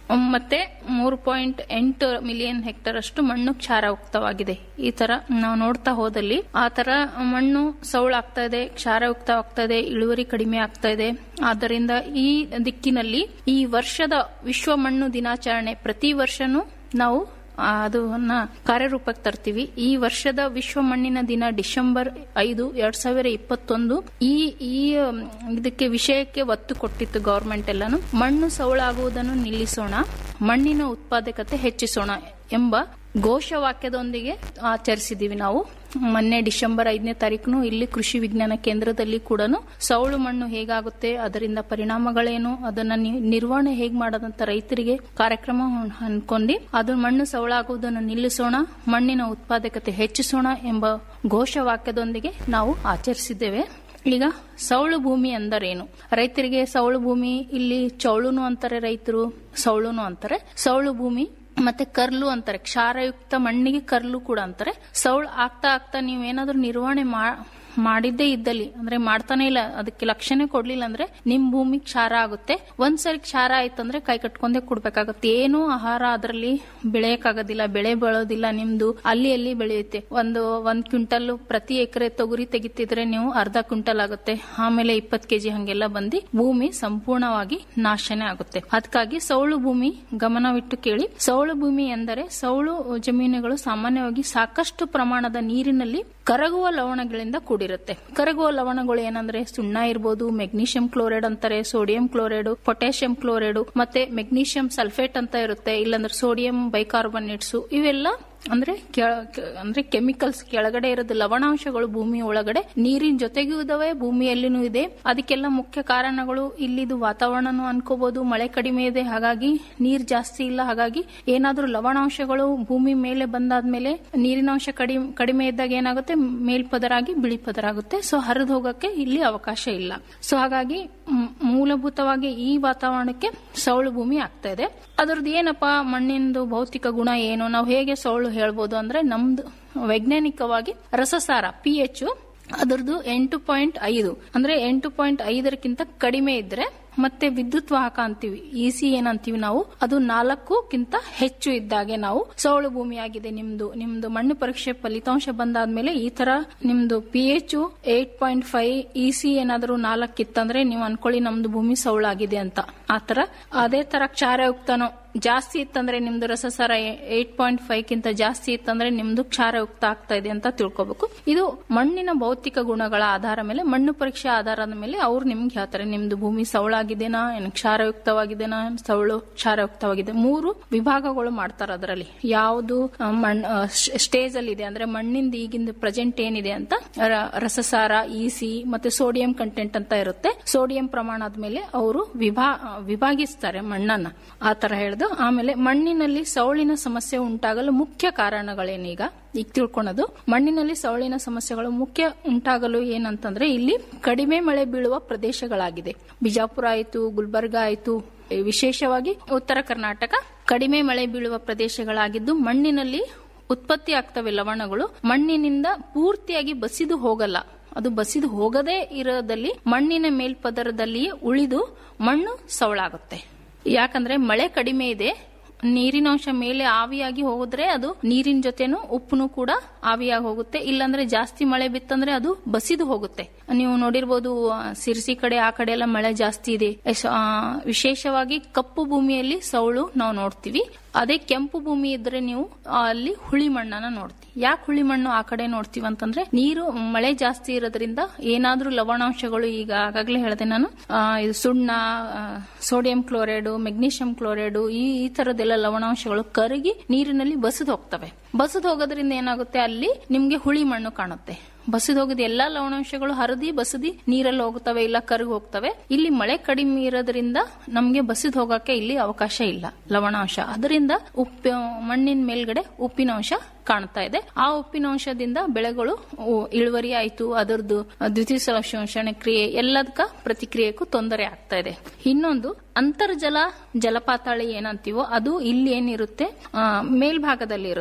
ಮತ್ತೆ ಮೂರು ಪಾಯಿಂಟ್ ಎಂಟು ಮಿಲಿಯನ್ ಹೆಕ್ಟರ್ ಅಷ್ಟು ಮಣ್ಣು ಕ್ಷಾರಯುಕ್ತವಾಗಿದೆ ಈ ತರ ನಾವು ನೋಡ್ತಾ ಹೋದಲ್ಲಿ ಆ ತರ ಮಣ್ಣು ಸೌಳಾಗ್ತಾ ಇದೆ ಕ್ಷಾರಯುಕ್ತವಾಗ್ತಾ ಇದೆ ಇಳುವರಿ ಕಡಿಮೆ ಆಗ್ತಾ ಇದೆ ಆದ್ದರಿಂದ ಈ ದಿಕ್ಕಿನಲ್ಲಿ ಈ ವರ್ಷದ ವಿಶ್ವ ಮಣ್ಣು ದಿನಾಚರಣೆ ಪ್ರತಿ ವರ್ಷನೂ ನಾವು ಆ, ಅದನ್ನ ಕಾರ್ಯರೂಪಕ್ಕೆ ತರ್ತೀವಿ ಈ ವರ್ಷದ ವಿಶ್ವ ಮಣ್ಣಿನ ದಿನ ಡಿಸೆಂಬರ್ ಐದು ಎರಡ್ ಸಾವಿರ ಇಪ್ಪತ್ತೊಂದು ಈ ಈ ಮ್, ಇದಕ್ಕೆ ವಿಷಯಕ್ಕೆ ಒತ್ತು ಕೊಟ್ಟಿತ್ತು ಗವರ್ಮೆಂಟ್ ಎಲ್ಲಾನು ಮಣ್ಣು ಸೌಳಾಗುವುದನ್ನು ನಿಲ್ಲಿಸೋಣ ಮಣ್ಣಿನ ಉತ್ಪಾದಕತೆ ಹೆಚ್ಚಿಸೋಣ ಎಂಬ ಘೋಷವಾಕ್ಯದೊಂದಿಗೆ ಆಚರಿಸಿದೀವಿ ನಾವು ಮೊನ್ನೆ ಡಿಸೆಂಬರ್ ಐದನೇ ತಾರೀಕು ಇಲ್ಲಿ ಕೃಷಿ ವಿಜ್ಞಾನ ಕೇಂದ್ರದಲ್ಲಿ ಕೂಡ ಸೌಳು ಮಣ್ಣು ಹೇಗಾಗುತ್ತೆ ಅದರಿಂದ ಪರಿಣಾಮಗಳೇನು ಅದನ್ನ ನಿ- ನಿರ್ವಹಣೆ ಹೇಗ್ ಮಾಡೋದಂತ ರೈತರಿಗೆ ಕಾರ್ಯಕ್ರಮ ಅನ್ಕೊಂಡು ಅದು ಮಣ್ಣು ಸೌಳಾಗುವುದನ್ನು ನಿಲ್ಲಿಸೋಣ ಮಣ್ಣಿನ ಉತ್ಪಾದಕತೆ ಹೆಚ್ಚಿಸೋಣ ಎಂಬ ಘೋಷವಾಕ್ಯದೊಂದಿಗೆ ನಾವು ಆಚರಿಸಿದ್ದೇವೆ ಈಗ ಸೌಳು ಭೂಮಿ ಅಂದರೇನು ರೈತರಿಗೆ ಸೌಳು ಭೂಮಿ ಇಲ್ಲಿ ಚೌಳುನು ಅಂತಾರೆ ರೈತರು ಸೌಳುನು ಅಂತಾರೆ ಸೌಳು ಭೂಮಿ ಮತ್ತೆ ಕರ್ಲು ಅಂತಾರೆ ಕ್ಷಾರಯುಕ್ತ ಮಣ್ಣಿಗೆ ಕರ್ಲು ಕೂಡ ಅಂತಾರೆ ಸೌಳು ಆಗ್ತಾ ಆಗ್ತಾ ನೀವೇನಾದ್ರೂ ನಿರ್ವಹಣೆ ಮಾ- ಮಾಡಿದ್ದೇ ಇದ್ದಲ್ಲಿ ಅಂದ್ರೆ ಮಾಡ್ತಾನೆ ಇಲ್ಲ ಅದಕ್ಕೆ ಲಕ್ಷಣೆ ಕೊಡ್ಲಿಲ್ಲ ಅಂದ್ರೆ ನಿಮ್ ಭೂಮಿ ಕ್ಷಾರ ಆಗುತ್ತೆ ಒಂದ್ಸರಿ ಕ್ಷಾರ ಆಯ್ತಂದ್ರೆ ಕೈ ಕಟ್ಕೊಂಡೇ ಕೊಡ್ಬೇಕಾಗುತ್ತೆ ಏನು ಆಹಾರ ಅದರಲ್ಲಿ ಬೆಳೆಯಕ್ಕಾಗೋದಿಲ್ಲ ಬೆಳೆ ಬೆಳೋದಿಲ್ಲ ನಿಮ್ದು ಅಲ್ಲಿ ಅಲ್ಲಿ ಬೆಳೆಯುತ್ತೆ ಒಂದು ಒಂದ್ ಕ್ವಿಂಟಲ್ ಪ್ರತಿ ಎಕರೆ ತೊಗರಿ ತೆಗಿತಿದ್ರೆ ನೀವು ಅರ್ಧ ಕ್ವಿಂಟಲ್ ಆಗುತ್ತೆ ಆಮೇಲೆ ಇಪ್ಪತ್ ಕೆಜಿ ಹಂಗೆಲ್ಲ ಬಂದು ಭೂಮಿ ಸಂಪೂರ್ಣವಾಗಿ ನಾಶನೇ ಆಗುತ್ತೆ ಅದಕ್ಕಾಗಿ ಸೌಳು ಭೂಮಿ ಗಮನವಿಟ್ಟು ಕೇಳಿ ಸೌಳು ಭೂಮಿ ಎಂದರೆ ಸೌಳು ಜಮೀನುಗಳು ಸಾಮಾನ್ಯವಾಗಿ ಸಾಕಷ್ಟು ಪ್ರಮಾಣದ ನೀರಿನಲ್ಲಿ ಕರಗುವ ಲವಣಗಳಿಂದ ಕೂಡಿರುತ್ತೆ ಕರಗುವ ಲವಣಗಳು ಏನಂದ್ರೆ ಸುಣ್ಣ ಇರ್ಬೋದು ಮೆಗ್ನೀಷಿಯಂ ಕ್ಲೋರೈಡ್ ಅಂತಾರೆ ಸೋಡಿಯಂ ಕ್ಲೋರೈಡ್ ಪೊಟ್ಯಾಷಿಯಂ ಕ್ಲೋರೈಡ್ ಮತ್ತೆ ಮೆಗ್ನೀಷಿಯಂ ಸಲ್ಫೇಟ್ ಅಂತ ಇರುತ್ತೆ ಇಲ್ಲಾಂದ್ರೆ ಸೋಡಿಯಂ ಬೈಕಾರ್ಬನೇಟ್ಸ್ ಇವೆಲ್ಲ ಅಂದ್ರೆ ಕೆಳ- ಕೆ- ಅಂದ್ರೆ ಕೆಮಿಕಲ್ಸ್ ಕೆಳಗಡೆ ಇರೋದು ಲವಣಾಂಶಗಳು ಭೂಮಿ ಒಳಗಡೆ ನೀರಿನ ಜೊತೆಗೂ ಇದಾವೆ ಭೂಮಿಯಲ್ಲಿನೂ ಇದೆ ಅದಕ್ಕೆಲ್ಲ ಮುಖ್ಯ ಕಾರಣಗಳು ಇಲ್ಲಿದು ವಾತಾವರಣನೂ ಅನ್ಕೋಬಹುದು ಮಳೆ ಕಡಿಮೆ ಇದೆ ಹಾಗಾಗಿ ನೀರ್ ಜಾಸ್ತಿ ಇಲ್ಲ ಹಾಗಾಗಿ ಏನಾದ್ರೂ ಲವಣಾಂಶಗಳು ಭೂಮಿ ಮೇಲೆ ಬಂದಾದ್ಮೇಲೆ ನೀರಿನಾಂಶ ಕಡಿಮೆ ಕಡಿಮೆ ಇದ್ದಾಗ ಏನಾಗುತ್ತೆ ಮೇಲ್ಪದರಾಗಿ ಬಿಳಿ ಪದರ ಆಗುತ್ತೆ ಸೊ ಹರಿದು ಹೋಗಕ್ಕೆ ಇಲ್ಲಿ ಅವಕಾಶ ಇಲ್ಲ ಸೊ ಹಾಗಾಗಿ ಮ್, ಮೂಲಭೂತವಾಗಿ ಈ ವಾತಾವರಣಕ್ಕೆ ಸೌಳು ಭೂಮಿ ಆಗ್ತಾ ಇದೆ ಅದ್ರದ್ದು ಏನಪ್ಪಾ ಮಣ್ಣಿಂದು ಭೌತಿಕ ಗುಣ ಏನು ನಾವು ಹೇಗೆ ಸೌಳು ಹೇಳ್ಬೋದು ಅಂದ್ರೆ ನಮ್ದು ವೈಜ್ಞಾನಿಕವಾಗಿ ರಸಸಾರ ಪಿ ಎಚ್ ಅದರದ್ದು ಎಂಟು ಪಾಯಿಂಟ್ ಐದು ಅಂದ್ರೆ ಎಂಟು ಪಾಯಿಂಟ್ ಐದರಕ್ಕಿಂತ ಕಡಿಮೆ ಇದ್ರೆ ಮತ್ತೆ ವಿದ್ಯುತ್ ವಾಹಕ ಅಂತೀವಿ ಇಸಿ ಏನಂತೀವಿ ನಾವು ಅದು ನಾಲ್ಕುಕ್ಕಿಂತ ಹೆಚ್ಚು ಇದ್ದಾಗೆ ನಾವು ಸೌಳು ಭೂಮಿ ಆಗಿದೆ ನಿಮ್ದು ನಿಮ್ದು ಮಣ್ಣು ಪರೀಕ್ಷೆ ಫಲಿತಾಂಶ ಬಂದಾದ್ಮೇಲೆ ಈ ತರ ನಿಮ್ದು P H eight point five EC ಏನಾದರೂ ನಾಲ್ಕಿತ್ತಂದ್ರೆ ನೀವು ಅನ್ಕೊಳ್ಳಿ ನಮ್ದು ಭೂಮಿ ಸೌಳಾಗಿದೆ ಅಂತ ಆತರ ಅದೇ ತರ ಕ್ಷಾರಯುಕ್ತನೋ ಜಾಸ್ತಿ ಇತ್ತಂದ್ರೆ ನಿಮ್ದು ರಸಸಾರ ಏಟ್ ಪಾಯಿಂಟ್ ಫೈವ್ ಕಿಂತ ಜಾಸ್ತಿ ಇತ್ತಂದ್ರೆ ನಿಮ್ದು ಕ್ಷಾರಯುಕ್ತ ಆಗ್ತಾ ಇದೆ ಅಂತ ತಿಳ್ಕೊಬೇಕು ಇದು ಮಣ್ಣಿನ ಭೌತಿಕ ಗುಣಗಳ ಆಧಾರ ಮೇಲೆ ಮಣ್ಣು ಪರೀಕ್ಷೆ ಆಧಾರದ ಮೇಲೆ ಅವ್ರು ನಿಮ್ಗೆ ಹೇಳ್ತಾರೆ ನಿಮ್ದು ಭೂಮಿ ಸೌಳಾಗಿದೆನಾ ಏನು ಕ್ಷಾರಯುಕ್ತವಾಗಿದೆನಾ ಸೌಳು ಕ್ಷಾರಯುಕ್ತವಾಗಿದೆ ಮೂರು ವಿಭಾಗಗಳು ಮಾಡ್ತಾರೆ ಅದರಲ್ಲಿ ಯಾವುದು ಆ, ಮಣ್ ಸ್ಟೇಜ್ ಅಲ್ಲಿ ಇದೆ ಅಂದ್ರೆ ಮಣ್ಣಿಂದ ಈಗಿಂದ ಪ್ರೆಸೆಂಟ್ ಏನಿದೆ ಅಂತ ರ- ರಸಸಾರ ಇಸಿ ಮತ್ತೆ ಸೋಡಿಯಂ ಕಂಟೆಂಟ್ ಅಂತ ಇರುತ್ತೆ ಸೋಡಿಯಂ ಪ್ರಮಾಣದ ಮೇಲೆ ಅವರು ವಿಭಾ ವಿಭಾಗಿಸ್ತಾರೆ ಮಣ್ಣನ್ನ ಆ ತರ ಹೇಳಿದು ಆಮೇಲೆ ಮಣ್ಣಿನಲ್ಲಿ ಸೌಳಿನ ಸಮಸ್ಯೆ ಉಂಟಾಗಲು ಮುಖ್ಯ ಕಾರಣಗಳೇನೀಗ ಈಗ ತಿಳ್ಕೊಳೋದು ಮಣ್ಣಿನಲ್ಲಿ ಸೌಳಿನ ಸಮಸ್ಯೆಗಳು ಮುಖ್ಯ ಉಂಟಾಗಲು ಏನಂತಂದ್ರೆ ಇಲ್ಲಿ ಕಡಿಮೆ ಮಳೆ ಬೀಳುವ ಪ್ರದೇಶಗಳಾಗಿದೆ ಬಿಜಾಪುರ ಆಯ್ತು ಗುಲ್ಬರ್ಗ ಆಯ್ತು ವಿಶೇಷವಾಗಿ ಉತ್ತರ ಕರ್ನಾಟಕ ಕಡಿಮೆ ಮಳೆ ಬೀಳುವ ಪ್ರದೇಶಗಳಾಗಿದ್ದು ಮಣ್ಣಿನಲ್ಲಿ ಉತ್ಪತ್ತಿ ಆಗ್ತವೆ ಲವಣಗಳು ಮಣ್ಣಿನಿಂದ ಪೂರ್ತಿಯಾಗಿ ಬಸಿದು ಹೋಗಲ್ಲ ಅದು ಬಸಿದು ಹೋಗದೇ ಇರೋದಲ್ಲಿ ಮಣ್ಣಿನ ಮೇಲ್ಪದರದಲ್ಲಿಯೇ ಉಳಿದು ಮಣ್ಣು ಸವಳಾಗುತ್ತೆ ಯಾಕಂದ್ರೆ ಮಳೆ ಕಡಿಮೆ ಇದೆ ನೀರಿನಾಂಶ ಮೇಲೆ ಆವಿಯಾಗಿ ಹೋಗಿದ್ರೆ ಅದು ನೀರಿನ ಜೊತೆನು ಉಪ್ಪುನು ಕೂಡ ಆವಿಯಾಗಿ ಹೋಗುತ್ತೆ ಇಲ್ಲಾಂದ್ರೆ ಜಾಸ್ತಿ ಮಳೆ ಬಿತ್ತಂದ್ರೆ ಅದು ಬಸಿದು ಹೋಗುತ್ತೆ ನೀವು ನೋಡಿರ್ಬೋದು ಆ, ಸಿರ್ಸಿ ಕಡೆ ಆ ಕಡೆ ಎಲ್ಲ ಮಳೆ ಜಾಸ್ತಿ ಇದೆ ಎಸ್- ಆ, ವಿಶೇಷವಾಗಿ ಕಪ್ಪು ಭೂಮಿಯಲ್ಲಿ ಸೌಳು ನಾವು ನೋಡ್ತೀವಿ ಅದೇ ಕೆಂಪು ಭೂಮಿ ಇದ್ರೆ ನೀವು ಆ, ಅಲ್ಲಿ ಹುಳಿ ಮಣ್ಣನ್ನ ನೋಡ್ತೀವಿ ಯಾಕೆ ಹುಳಿ ಮಣ್ಣು ಆ ಕಡೆ ನೋಡ್ತೀವಿ ಅಂತಂದ್ರೆ ನೀರು ಮಳೆ ಜಾಸ್ತಿ ಇರೋದ್ರಿಂದ ಏನಾದ್ರೂ ಲವಣಾಂಶಗಳು ಈಗ ಆಗಾಗ್ಲೇ ಹೇಳಿದೆ ನಾನು ಆ, ಇದು ಸುಣ್ಣ ಆ, ಸೋಡಿಯಂ ಕ್ಲೋರೈಡ್ ಮೆಗ್ನೀಷಿಯಂ ಕ್ಲೋರೈಡ್ ಈ ಈ ತರದೆಲ್ಲ ಲವಣಾಂಶಗಳು ಕರಗಿ ನೀರಿನಲ್ಲಿ ಬಸಿದು ಹೋಗ್ತವೆ ಬಸಿದು ಹೋಗೋದ್ರಿಂದ ಏನಾಗುತ್ತೆ ಅಲ್ಲಿ ನಿಮ್ಗೆ ಹುಳಿ ಮಣ್ಣು ಕಾಣುತ್ತೆ ಬಸಿದು ಹೋಗಿದ ಎಲ್ಲಾ ಲವಣಾಂಶಗಳು ಹರಿದಿ ಬಸದಿ ನೀರಲ್ಲಿ ಹೋಗ್ತವೆ ಇಲ್ಲ ಕರಗಿ ಹೋಗ್ತವೆ ಇಲ್ಲಿ ಮಳೆ ಕಡಿಮೆ ಇರೋದ್ರಿಂದ ನಮ್ಗೆ ಬಸಿದು ಹೋಗಕ್ಕೆ ಇಲ್ಲಿ ಅವಕಾಶ ಇಲ್ಲ ಲವಣಾಂಶ ಅದರಿಂದ ಉಪ್ಪು ಮಣ್ಣಿನ ಮೇಲ್ಗಡೆ ಉಪ್ಪಿನಾಂಶ ಕಾಣ್ತಾ ಇದೆ ಆ ಉಪ್ಪಿನಾಂಶದಿಂದ ಬೆಳೆಗಳು ಉ- ಇಳುವರಿ ಆಯ್ತು ಅದರದ್ದು ದ್ವಿತೀಯ ಸಂಶ್ಲೇಷಣೆ ಕ್ರಿಯೆ ಎಲ್ಲದಕ್ಕ ಪ್ರತಿಕ್ರಿಯೆಗೂ ತೊಂದರೆ ಆಗ್ತಾ ಇದೆ ಇನ್ನೊಂದು ಅಂತರ್ಜಲ ಜಲಪಾತಾಳಿ ಏನಂತೀವೋ ಅದು ಇಲ್ಲಿ ಏನಿರುತ್ತೆ ಆ, ಮೇಲ್ಭಾಗದಲ್ಲಿ ಇರುತ್ತೆ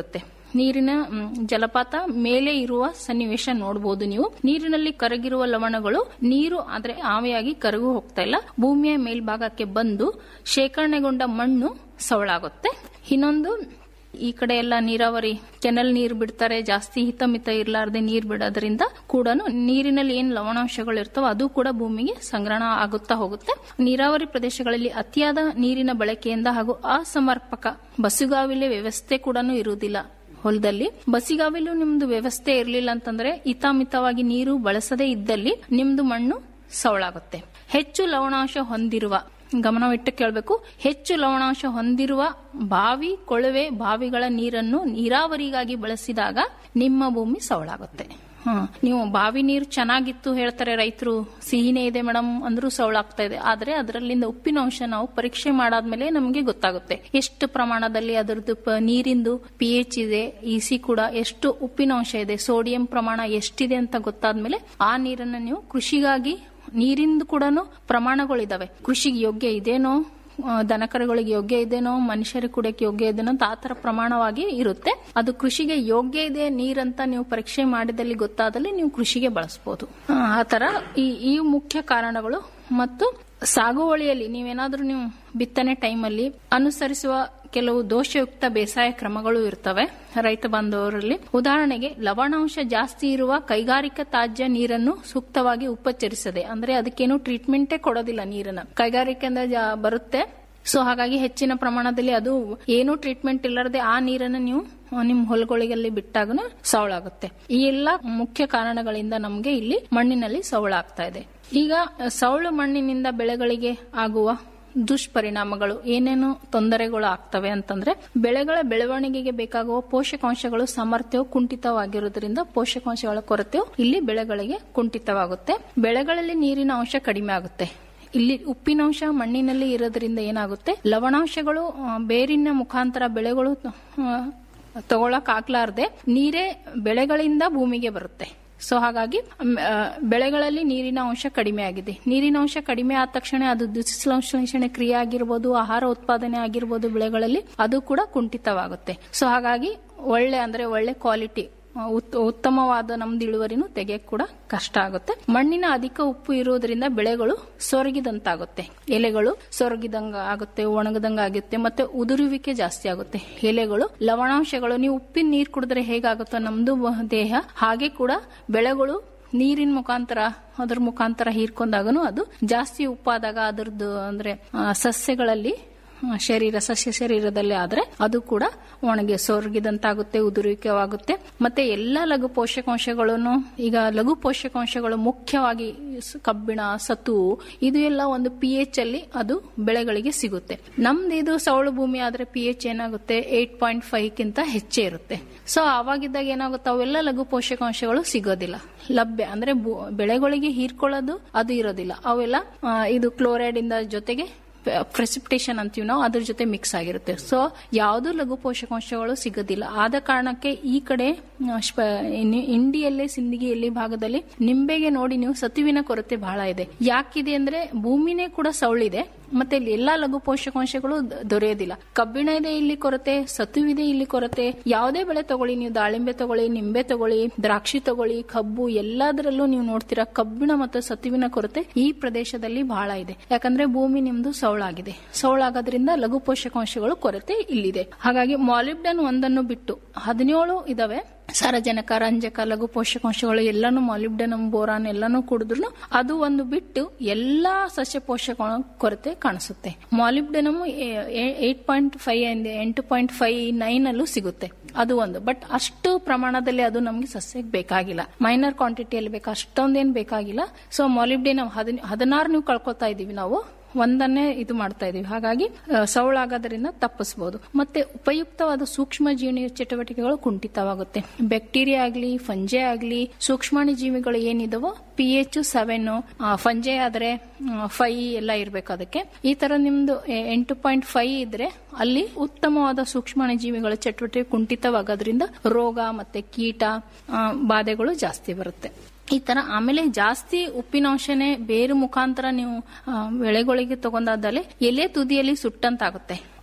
ನೀರಿನ ಮ್, ಜಲಪಾತ ಮೇಲೆ ಇರುವ ಸನ್ನಿವೇಶ ನೋಡಬಹುದು ನೀವು ನೀರಿನಲ್ಲಿ ಕರಗಿರುವ ಲವಣಗಳು ನೀರು ಆದ್ರೆ ಆವಿಯಾಗಿ ಕರಗು ಹೋಗ್ತಾ ಇಲ್ಲ ಭೂಮಿಯ ಮೇಲ್ಭಾಗಕ್ಕೆ ಬಂದು ಶೇಖರಣೆಗೊಂಡ ಮಣ್ಣು ಸವಳಾಗುತ್ತೆ ಇನ್ನೊಂದು ಈ ಕಡೆ ಎಲ್ಲ ನೀರಾವರಿ ಕೆನಲ್ ನೀರು ಬಿಡ್ತಾರೆ ಜಾಸ್ತಿ ಹಿತಮಿತ ಇರ್ಲಾರ್ದೆ ನೀರ್ ಬಿಡೋದ್ರಿಂದ ಕೂಡ ನೀರಿನಲ್ಲಿ ಏನ್ ಲವಣಾಂಶಗಳು ಇರ್ತಾವ ಅದು ಕೂಡ ಭೂಮಿಗೆ ಸಂಗ್ರಹಣ ಆಗುತ್ತಾ ಹೋಗುತ್ತೆ ನೀರಾವರಿ ಪ್ರದೇಶಗಳಲ್ಲಿ ಅತಿಯಾದ ನೀರಿನ ಬಳಕೆಯಿಂದ ಹಾಗೂ ಅಸಮರ್ಪಕ ಬಸುಗಾವಿಲೆ ವ್ಯವಸ್ಥೆ ಕೂಡ ಇರುವುದಿಲ್ಲ ಹೊಲದಲ್ಲಿ ಬಸಿಗಾವಿಲು ನಿಮ್ದು ವ್ಯವಸ್ಥೆ ಇರಲಿಲ್ಲ ಅಂತಂದ್ರೆ ಹಿತಾಮಿತವಾಗಿ ನೀರು ಬಳಸದೇ ಇದ್ದಲ್ಲಿ ನಿಮ್ದು ಮಣ್ಣು ಸವಳಾಗುತ್ತೆ ಹೆಚ್ಚು ಲವಣಾಂಶ ಹೊಂದಿರುವ ಗಮನವಿಟ್ಟು ಕೇಳಬೇಕು ಹೆಚ್ಚು ಲವಣಾಂಶ ಹೊಂದಿರುವ ಬಾವಿ ಕೊಳವೆ ಬಾವಿಗಳ ನೀರನ್ನು ನೀರಾವರಿಗಾಗಿ ಬಳಸಿದಾಗ ನಿಮ್ಮ ಭೂಮಿ ಸವಳಾಗುತ್ತೆ ಹ್ಮ್. ನೀವು ಬಾವಿ ನೀರು ಚೆನ್ನಾಗಿತ್ತು ಹೇಳ್ತಾರೆ ರೈತರು ಸಿಹಿನೇ ಇದೆ ಮೇಡಮ್ ಅಂದ್ರೂ ಸವಳಾಗ್ತಾ ಇದೆ ಆದ್ರೆ ಅದರಲ್ಲಿಂದ ಉಪ್ಪಿನಾಂಶ ನಾವು ಪರೀಕ್ಷೆ ಮಾಡಾದ್ಮೇಲೆ ನಮಗೆ ಗೊತ್ತಾಗುತ್ತೆ ಎಷ್ಟು ಪ್ರಮಾಣದಲ್ಲಿ ಅದರದ್ದು ಪ- ನೀರಿಂದು ಪಿ ಎಚ್ ಇದೆ ಇಸಿ ಕೂಡ ಎಷ್ಟು ಉಪ್ಪಿನಾಂಶ ಇದೆ ಸೋಡಿಯಂ ಪ್ರಮಾಣ ಎಷ್ಟಿದೆ ಅಂತ ಗೊತ್ತಾದ್ಮೇಲೆ ಆ ನೀರನ್ನು ನೀವು ಕೃಷಿಗಾಗಿ ನೀರಿಂದು ಕೂಡ ಪ್ರಮಾಣಗಳಿದಾವೆ ಕೃಷಿಗೆ ಯೋಗ್ಯ ಇದೇನೋ ಆ, ದನಕರುಗಳಿಗೆ ಯೋಗ್ಯ ಇದೇನೋ ಮನುಷ್ಯರಿಗೆ ಕುಡಿಯಕ್ಕೆ ಯೋಗ್ಯ ಇದೇನೋ ಅಂತ ಆ ತರ ಪ್ರಮಾಣವಾಗಿ ಇರುತ್ತೆ ಅದು ಕೃಷಿಗೆ ಯೋಗ್ಯ ಇದೆ ನೀರಂತ ನೀವು ಪರೀಕ್ಷೆ ಮಾಡಿದಲ್ಲಿ ಗೊತ್ತಾದಲ್ಲಿ ನೀವು ಕೃಷಿಗೆ ಬಳಸಬಹುದು ಆ ತರ ಈ ಈ ಮುಖ್ಯ ಕಾರಣಗಳು ಮತ್ತು ಸಾಗುವಳಿಯಲ್ಲಿ ನೀವೇನಾದ್ರೂ ನೀವು ಬಿತ್ತನೆ ಟೈಮಲ್ಲಿ ಅನುಸರಿಸುವ ಕೆಲವು ದೋಷಯುಕ್ತ ಬೇಸಾಯ ಕ್ರಮಗಳು ಇರ್ತವೆ ರೈತ ಬಾಂಧವರಲ್ಲಿ ಉದಾಹರಣೆಗೆ ಲವಣಾಂಶ ಜಾಸ್ತಿ ಇರುವ ಕೈಗಾರಿಕಾ ತ್ಯಾಜ್ಯ ನೀರನ್ನು ಸೂಕ್ತವಾಗಿ ಉಪಚರಿಸದೆ ಅಂದ್ರೆ ಅದಕ್ಕೇನು ಟ್ರೀಟ್ಮೆಂಟೇ ಕೊಡೋದಿಲ್ಲ ನೀರನ್ನ ಕೈಗಾರಿಕೆಯಿಂದ ಜಾ- ಬರುತ್ತೆ ಸೊ ಹಾಗಾಗಿ ಹೆಚ್ಚಿನ ಪ್ರಮಾಣದಲ್ಲಿ ಅದು ಏನು ಟ್ರೀಟ್ಮೆಂಟ್ ಇಲ್ಲದೆ ಆ ನೀರನ್ನು ನೀವು ಆ, ನಿಮ್ ಹೊಲಗಳಿಗೆಲ್ಲಿ ಬಿಟ್ಟಾಗನು ಸವಳಾಗುತ್ತೆ ಈ ಎಲ್ಲ ಮುಖ್ಯ ಕಾರಣಗಳಿಂದ ನಮಗೆ ಇಲ್ಲಿ ಮಣ್ಣಿನಲ್ಲಿ ಸವಳ ಆಗ್ತಾ ಇದೆ ಈಗ ಸವಳು ಮಣ್ಣಿನಿಂದ ಬೆಳೆಗಳಿಗೆ ಆಗುವ ದುಷ್ಪರಿಣಾಮಗಳು ಏನೇನು ತೊಂದರೆಗಳು ಆಗ್ತವೆ ಅಂತಂದ್ರೆ ಬೆಳೆಗಳ ಬೆಳವಣಿಗೆಗೆ ಬೇಕಾಗುವ ಪೋಷಕಾಂಶಗಳು ಸಾಮರ್ಥ್ಯವು ಕುಂಠಿತವಾಗಿರುವುದರಿಂದ ಪೋಷಕಾಂಶಗಳ ಕೊರತೆಯು ಇಲ್ಲಿ ಬೆಳೆಗಳಿಗೆ ಕುಂಠಿತವಾಗುತ್ತೆ ಬೆಳೆಗಳಲ್ಲಿ ನೀರಿನ ಅಂಶ ಕಡಿಮೆ ಆಗುತ್ತೆ ಇಲ್ಲಿ ಉಪ್ಪಿನಾಂಶ ಮಣ್ಣಿನಲ್ಲಿ ಇರೋದ್ರಿಂದ ಏನಾಗುತ್ತೆ ಲವಣಾಂಶಗಳು ಆ, ಬೇರಿನ ಮುಖಾಂತರ ಬೆಳೆಗಳು ಆ, ತಗೊಳಕ್ ಆಗ್ಲಾರ್ದೆ ನೀರೇ ಬೆಳೆಗಳಿಂದ ಭೂಮಿಗೆ ಬರುತ್ತೆ ಸೊ ಹಾಗಾಗಿ ಮ್, ಆ, ಬೆಳೆಗಳಲ್ಲಿ ನೀರಿನ ಅಂಶ ಕಡಿಮೆ ಆಗಿದೆ ನೀರಿನ ಅಂಶ ಕಡಿಮೆ ಆದ ತಕ್ಷಣ ಅದು ದುಸ್ಸಂಶ್ಲೇಷಣೆ ಕ್ರಿಯೆ ಆಗಿರ್ಬೋದು ಆಹಾರ ಉತ್ಪಾದನೆ ಆಗಿರ್ಬೋದು ಬೆಳೆಗಳಲ್ಲಿ ಅದು ಕೂಡ ಕುಂಠಿತವಾಗುತ್ತೆ ಸೊ ಹಾಗಾಗಿ ಒಳ್ಳೆ ಅಂದ್ರೆ ಒಳ್ಳೆ ಕ್ವಾಲಿಟಿ ಉತ್- ಉತ್ತಮವಾದ ನಮ್ದು ಇಳುವರಿನೂ ತೆಗೆಯಕ್ ಕೂಡ ಕಷ್ಟ ಆಗುತ್ತೆ ಮಣ್ಣಿನ ಅಧಿಕ ಉಪ್ಪು ಇರುವುದರಿಂದ ಬೆಳೆಗಳು ಸೊರಗಿದಂತಾಗುತ್ತೆ ಎಲೆಗಳು ಸೊರಗಿದಂಗ ಆಗುತ್ತೆ ಒಣಗದಂಗ ಆಗುತ್ತೆ ಮತ್ತೆ ಉದುರುವಿಕೆ ಜಾಸ್ತಿ ಆಗುತ್ತೆ ಎಲೆಗಳು ಲವಣಾಂಶಗಳು ನೀವು ಉಪ್ಪಿನ ನೀರು ಕುಡಿದ್ರೆ ಹೇಗಾಗುತ್ತೋ ನಮ್ದು ಬ- ದೇಹ ಹಾಗೆ ಕೂಡ ಬೆಳೆಗಳು ನೀರಿನ ಮುಖಾಂತರ ಅದ್ರ ಮುಖಾಂತರ ಹೀರ್ಕೊಂಡಾಗನು ಅದು ಜಾಸ್ತಿ ಉಪ್ಪಾದಾಗ ಅದರದ್ದು ಅಂದ್ರೆ ಆ, ಸಸ್ಯಗಳಲ್ಲಿ ಆ, ಶರೀರ ಸಸ್ಯ ಶರೀರದಲ್ಲಿ ಆದ್ರೆ ಅದು ಕೂಡ ಒಣಗಿ ಸೊರಗಿದಂತಾಗುತ್ತೆ ಉದುರುವಿಕೆವಾಗುತ್ತೆ ಮತ್ತೆ ಎಲ್ಲಾ ಲಘು ಪೋಷಕಾಂಶಗಳನ್ನು ಈಗ ಲಘು ಪೋಷಕಾಂಶಗಳು ಮುಖ್ಯವಾಗಿ ಸ- ಕಬ್ಬಿಣ ಸತು ಇದು ಎಲ್ಲ ಒಂದು ಪಿ ಎಚ್ ಅಲ್ಲಿ ಅದು ಬೆಳೆಗಳಿಗೆ ಸಿಗುತ್ತೆ ನಮ್ದು ಇದು ಸವಳು ಭೂಮಿ ಆದ್ರೆ ಪಿ ಎಚ್ ಏನಾಗುತ್ತೆ ಏಟ್ ಪಾಯಿಂಟ್ ಫೈವ್ ಕಿಂತ ಹೆಚ್ಚೇ ಇರುತ್ತೆ ಸೊ ಆವಾಗಿದ್ದಾಗ ಏನಾಗುತ್ತೆ ಅವೆಲ್ಲ ಲಘು ಪೋಷಕಾಂಶಗಳು ಸಿಗೋದಿಲ್ಲ ಲಭ್ಯ ಅಂದ್ರೆ ಭೂ- ಬೆಳೆಗಳಿಗೆ ಹೀರ್ಕೊಳ್ಳೋದು ಅದು ಇರೋದಿಲ್ಲ ಅವೆಲ್ಲ ಆ, ಇದು ಕ್ಲೋರೈಡ್ ಇಂದ ಜೊತೆಗೆ ಪ್ರೆಸಿಪಿಟೇಷನ್ ಅಂತೀವಿ ನಾವು ಅದ್ರ ಜೊತೆ ಮಿಕ್ಸ್ ಆಗಿರುತ್ತೆ ಸೊ ಯಾವುದು ಲಘು ಪೋಷಕಾಂಶಗಳು ಸಿಗೋದಿಲ್ಲ ಆದ ಕಾರಣಕ್ಕೆ ಈ ಕಡೆ ಆ, ಸ್ಪ- ಇನ್- ಇಂಡಿಯಲ್ಲೇ ಸಿಂದಗಿಯಲ್ಲಿ ಭಾಗದಲ್ಲಿ ನಿಂಬೆಗೆ ನೋಡಿ ನೀವು ಸತುವಿನ ಕೊರತೆ ಬಹಳ ಇದೆ ಯಾಕಿದೆ ಅಂದ್ರೆ ಭೂಮಿನೇ ಕೂಡ ಸೌಳಿದೆ ಮತ್ತೆ ಇಲ್ಲಿ ಎಲ್ಲಾ ಲಘು ಪೋಷಕಾಂಶಗಳು ದ- ದೊರೆಯೋದಿಲ್ಲ ಕಬ್ಬಿಣ ಇದೆ ಇಲ್ಲಿ ಕೊರತೆ ಸತುವಿದೆ ಇಲ್ಲಿ ಕೊರತೆ ಯಾವುದೇ ಬೆಳೆ ತಗೊಳ್ಳಿ ನೀವು ದಾಳಿಂಬೆ ತಗೊಳ್ಳಿ ನಿಂಬೆ ತಗೊಳ್ಳಿ ದ್ರಾಕ್ಷಿ ತಗೊಳ್ಳಿ ಕಬ್ಬು ಎಲ್ಲದರಲ್ಲೂ ನೀವು ನೋಡ್ತೀರಾ ಕಬ್ಬಿಣ ಮತ್ತು ಸತುವಿನ ಕೊರತೆ ಈ ಪ್ರದೇಶದಲ್ಲಿ ಬಹಳ ಇದೆ ಯಾಕಂದ್ರೆ ಭೂಮಿ ನಿಮ್ದು ಸೌಳಾಗಿದೆ ಸೌಳಾಗೋದ್ರಿಂದ ಲಘು ಪೋಷಕಾಂಶಗಳು ಕೊರತೆ ಇಲ್ಲಿದೆ ಹಾಗಾಗಿ ಮಾಲಿಬ್ಡನ್ ಒಂದನ್ನು ಬಿಟ್ಟು ಹದಿನೇಳು ಇದಾವೆ ಸಾರಜನಕ ರಂಜಕ ಲಘು ಪೋಷಕಾಂಶಗಳು ಎಲ್ಲಾನು ಮಾಲಿಬ್ಡನಮ್ ಬೋರಾನ್ ಎಲ್ಲಾನು ಕುಡಿದ್ರು ಅದು ಒಂದು ಬಿಟ್ಟು ಎಲ್ಲಾ ಸಸ್ಯ ಪೋಷಕ ಕೊರತೆ ಕಾಣಿಸುತ್ತೆ ಮಾಲಿಬ್ಡನಮ್ ಏಟ್ ಪಾಯಿಂಟ್ ಫೈವ್ ಎಂಟು ಪಾಯಿಂಟ್ ಫೈವ್ ನೈನ್ ಅಲ್ಲೂ ಸಿಗುತ್ತೆ ಅದು ಒಂದು ಬಟ್ ಅಷ್ಟು ಪ್ರಮಾಣದಲ್ಲಿ ಅದು ನಮ್ಗೆ ಸಸ್ಯಕ್ಕೆ ಬೇಕಾಗಿಲ್ಲ ಮೈನರ್ ಕ್ವಾಂಟಿಟಿಯಲ್ಲಿ ಬೇಕು ಅಷ್ಟೊಂದೇನ್ ಬೇಕಾಗಿಲ್ಲ ಸೊ ಮಾಲಿಬ್ಡೇನಮ್ ಹದಿನಾರು ನೀವು ಕಳ್ಕೊತಾ ಇದೀವಿ ನಾವು ಒಂದನ್ನೇ ಇದು ಮಾಡ್ತಾ ಇದೀವಿ ಹಾಗಾಗಿ ಆ, ಸವಳಾಗೋದ್ರಿಂದ ತಪ್ಪಿಸಬಹುದು ಮತ್ತೆ ಉಪಯುಕ್ತವಾದ ಸೂಕ್ಷ್ಮ ಜೀವಿ ಚಟುವಟಿಕೆಗಳು ಕುಂಠಿತವಾಗುತ್ತೆ ಬ್ಯಾಕ್ಟೀರಿಯಾ ಆಗ್ಲಿ ಫಂಜೆ ಆಗ್ಲಿ ಸೂಕ್ಷ್ಮಾಣು ಜೀವಿಗಳು ಏನಿದಾವೋ ಪಿ ಎಚ್ ಸೆವೆನ್ ಫಂಜೆ ಆದ್ರೆ ಫೈ ಎಲ್ಲ ಇರ್ಬೇಕು ಅದಕ್ಕೆ ಈ ತರ ನಿಮ್ದು ಎ- ಎಂಟು ಪಾಯಿಂಟ್ ಫೈವ್ ಇದ್ರೆ ಅಲ್ಲಿ ಉತ್ತಮವಾದ ಸೂಕ್ಷ್ಮಾಣು ಜೀವಿಗಳ ಚಟುವಟಿಕೆ ಕುಂಠಿತವಾಗೋದ್ರಿಂದ ರೋಗ ಮತ್ತೆ ಕೀಟ ಆ, ಬಾಧೆಗಳು ಜಾಸ್ತಿ ಬರುತ್ತೆ ಈ ತರ ಆಮೇಲೆ ಜಾಸ್ತಿ ಉಪ್ಪಿನಾಂಶನೇ ಬೇರು ಮುಖಾಂತರ ನೀವು ಆ, ಬೆಳೆಗಳಿಗೆ ತಗೊಂಡಾದಲ್ಲಿ ಎಲೆ ತುದಿಯಲ್ಲಿ ಸುಟ್ಟಂತಾಗುತ್ತೆ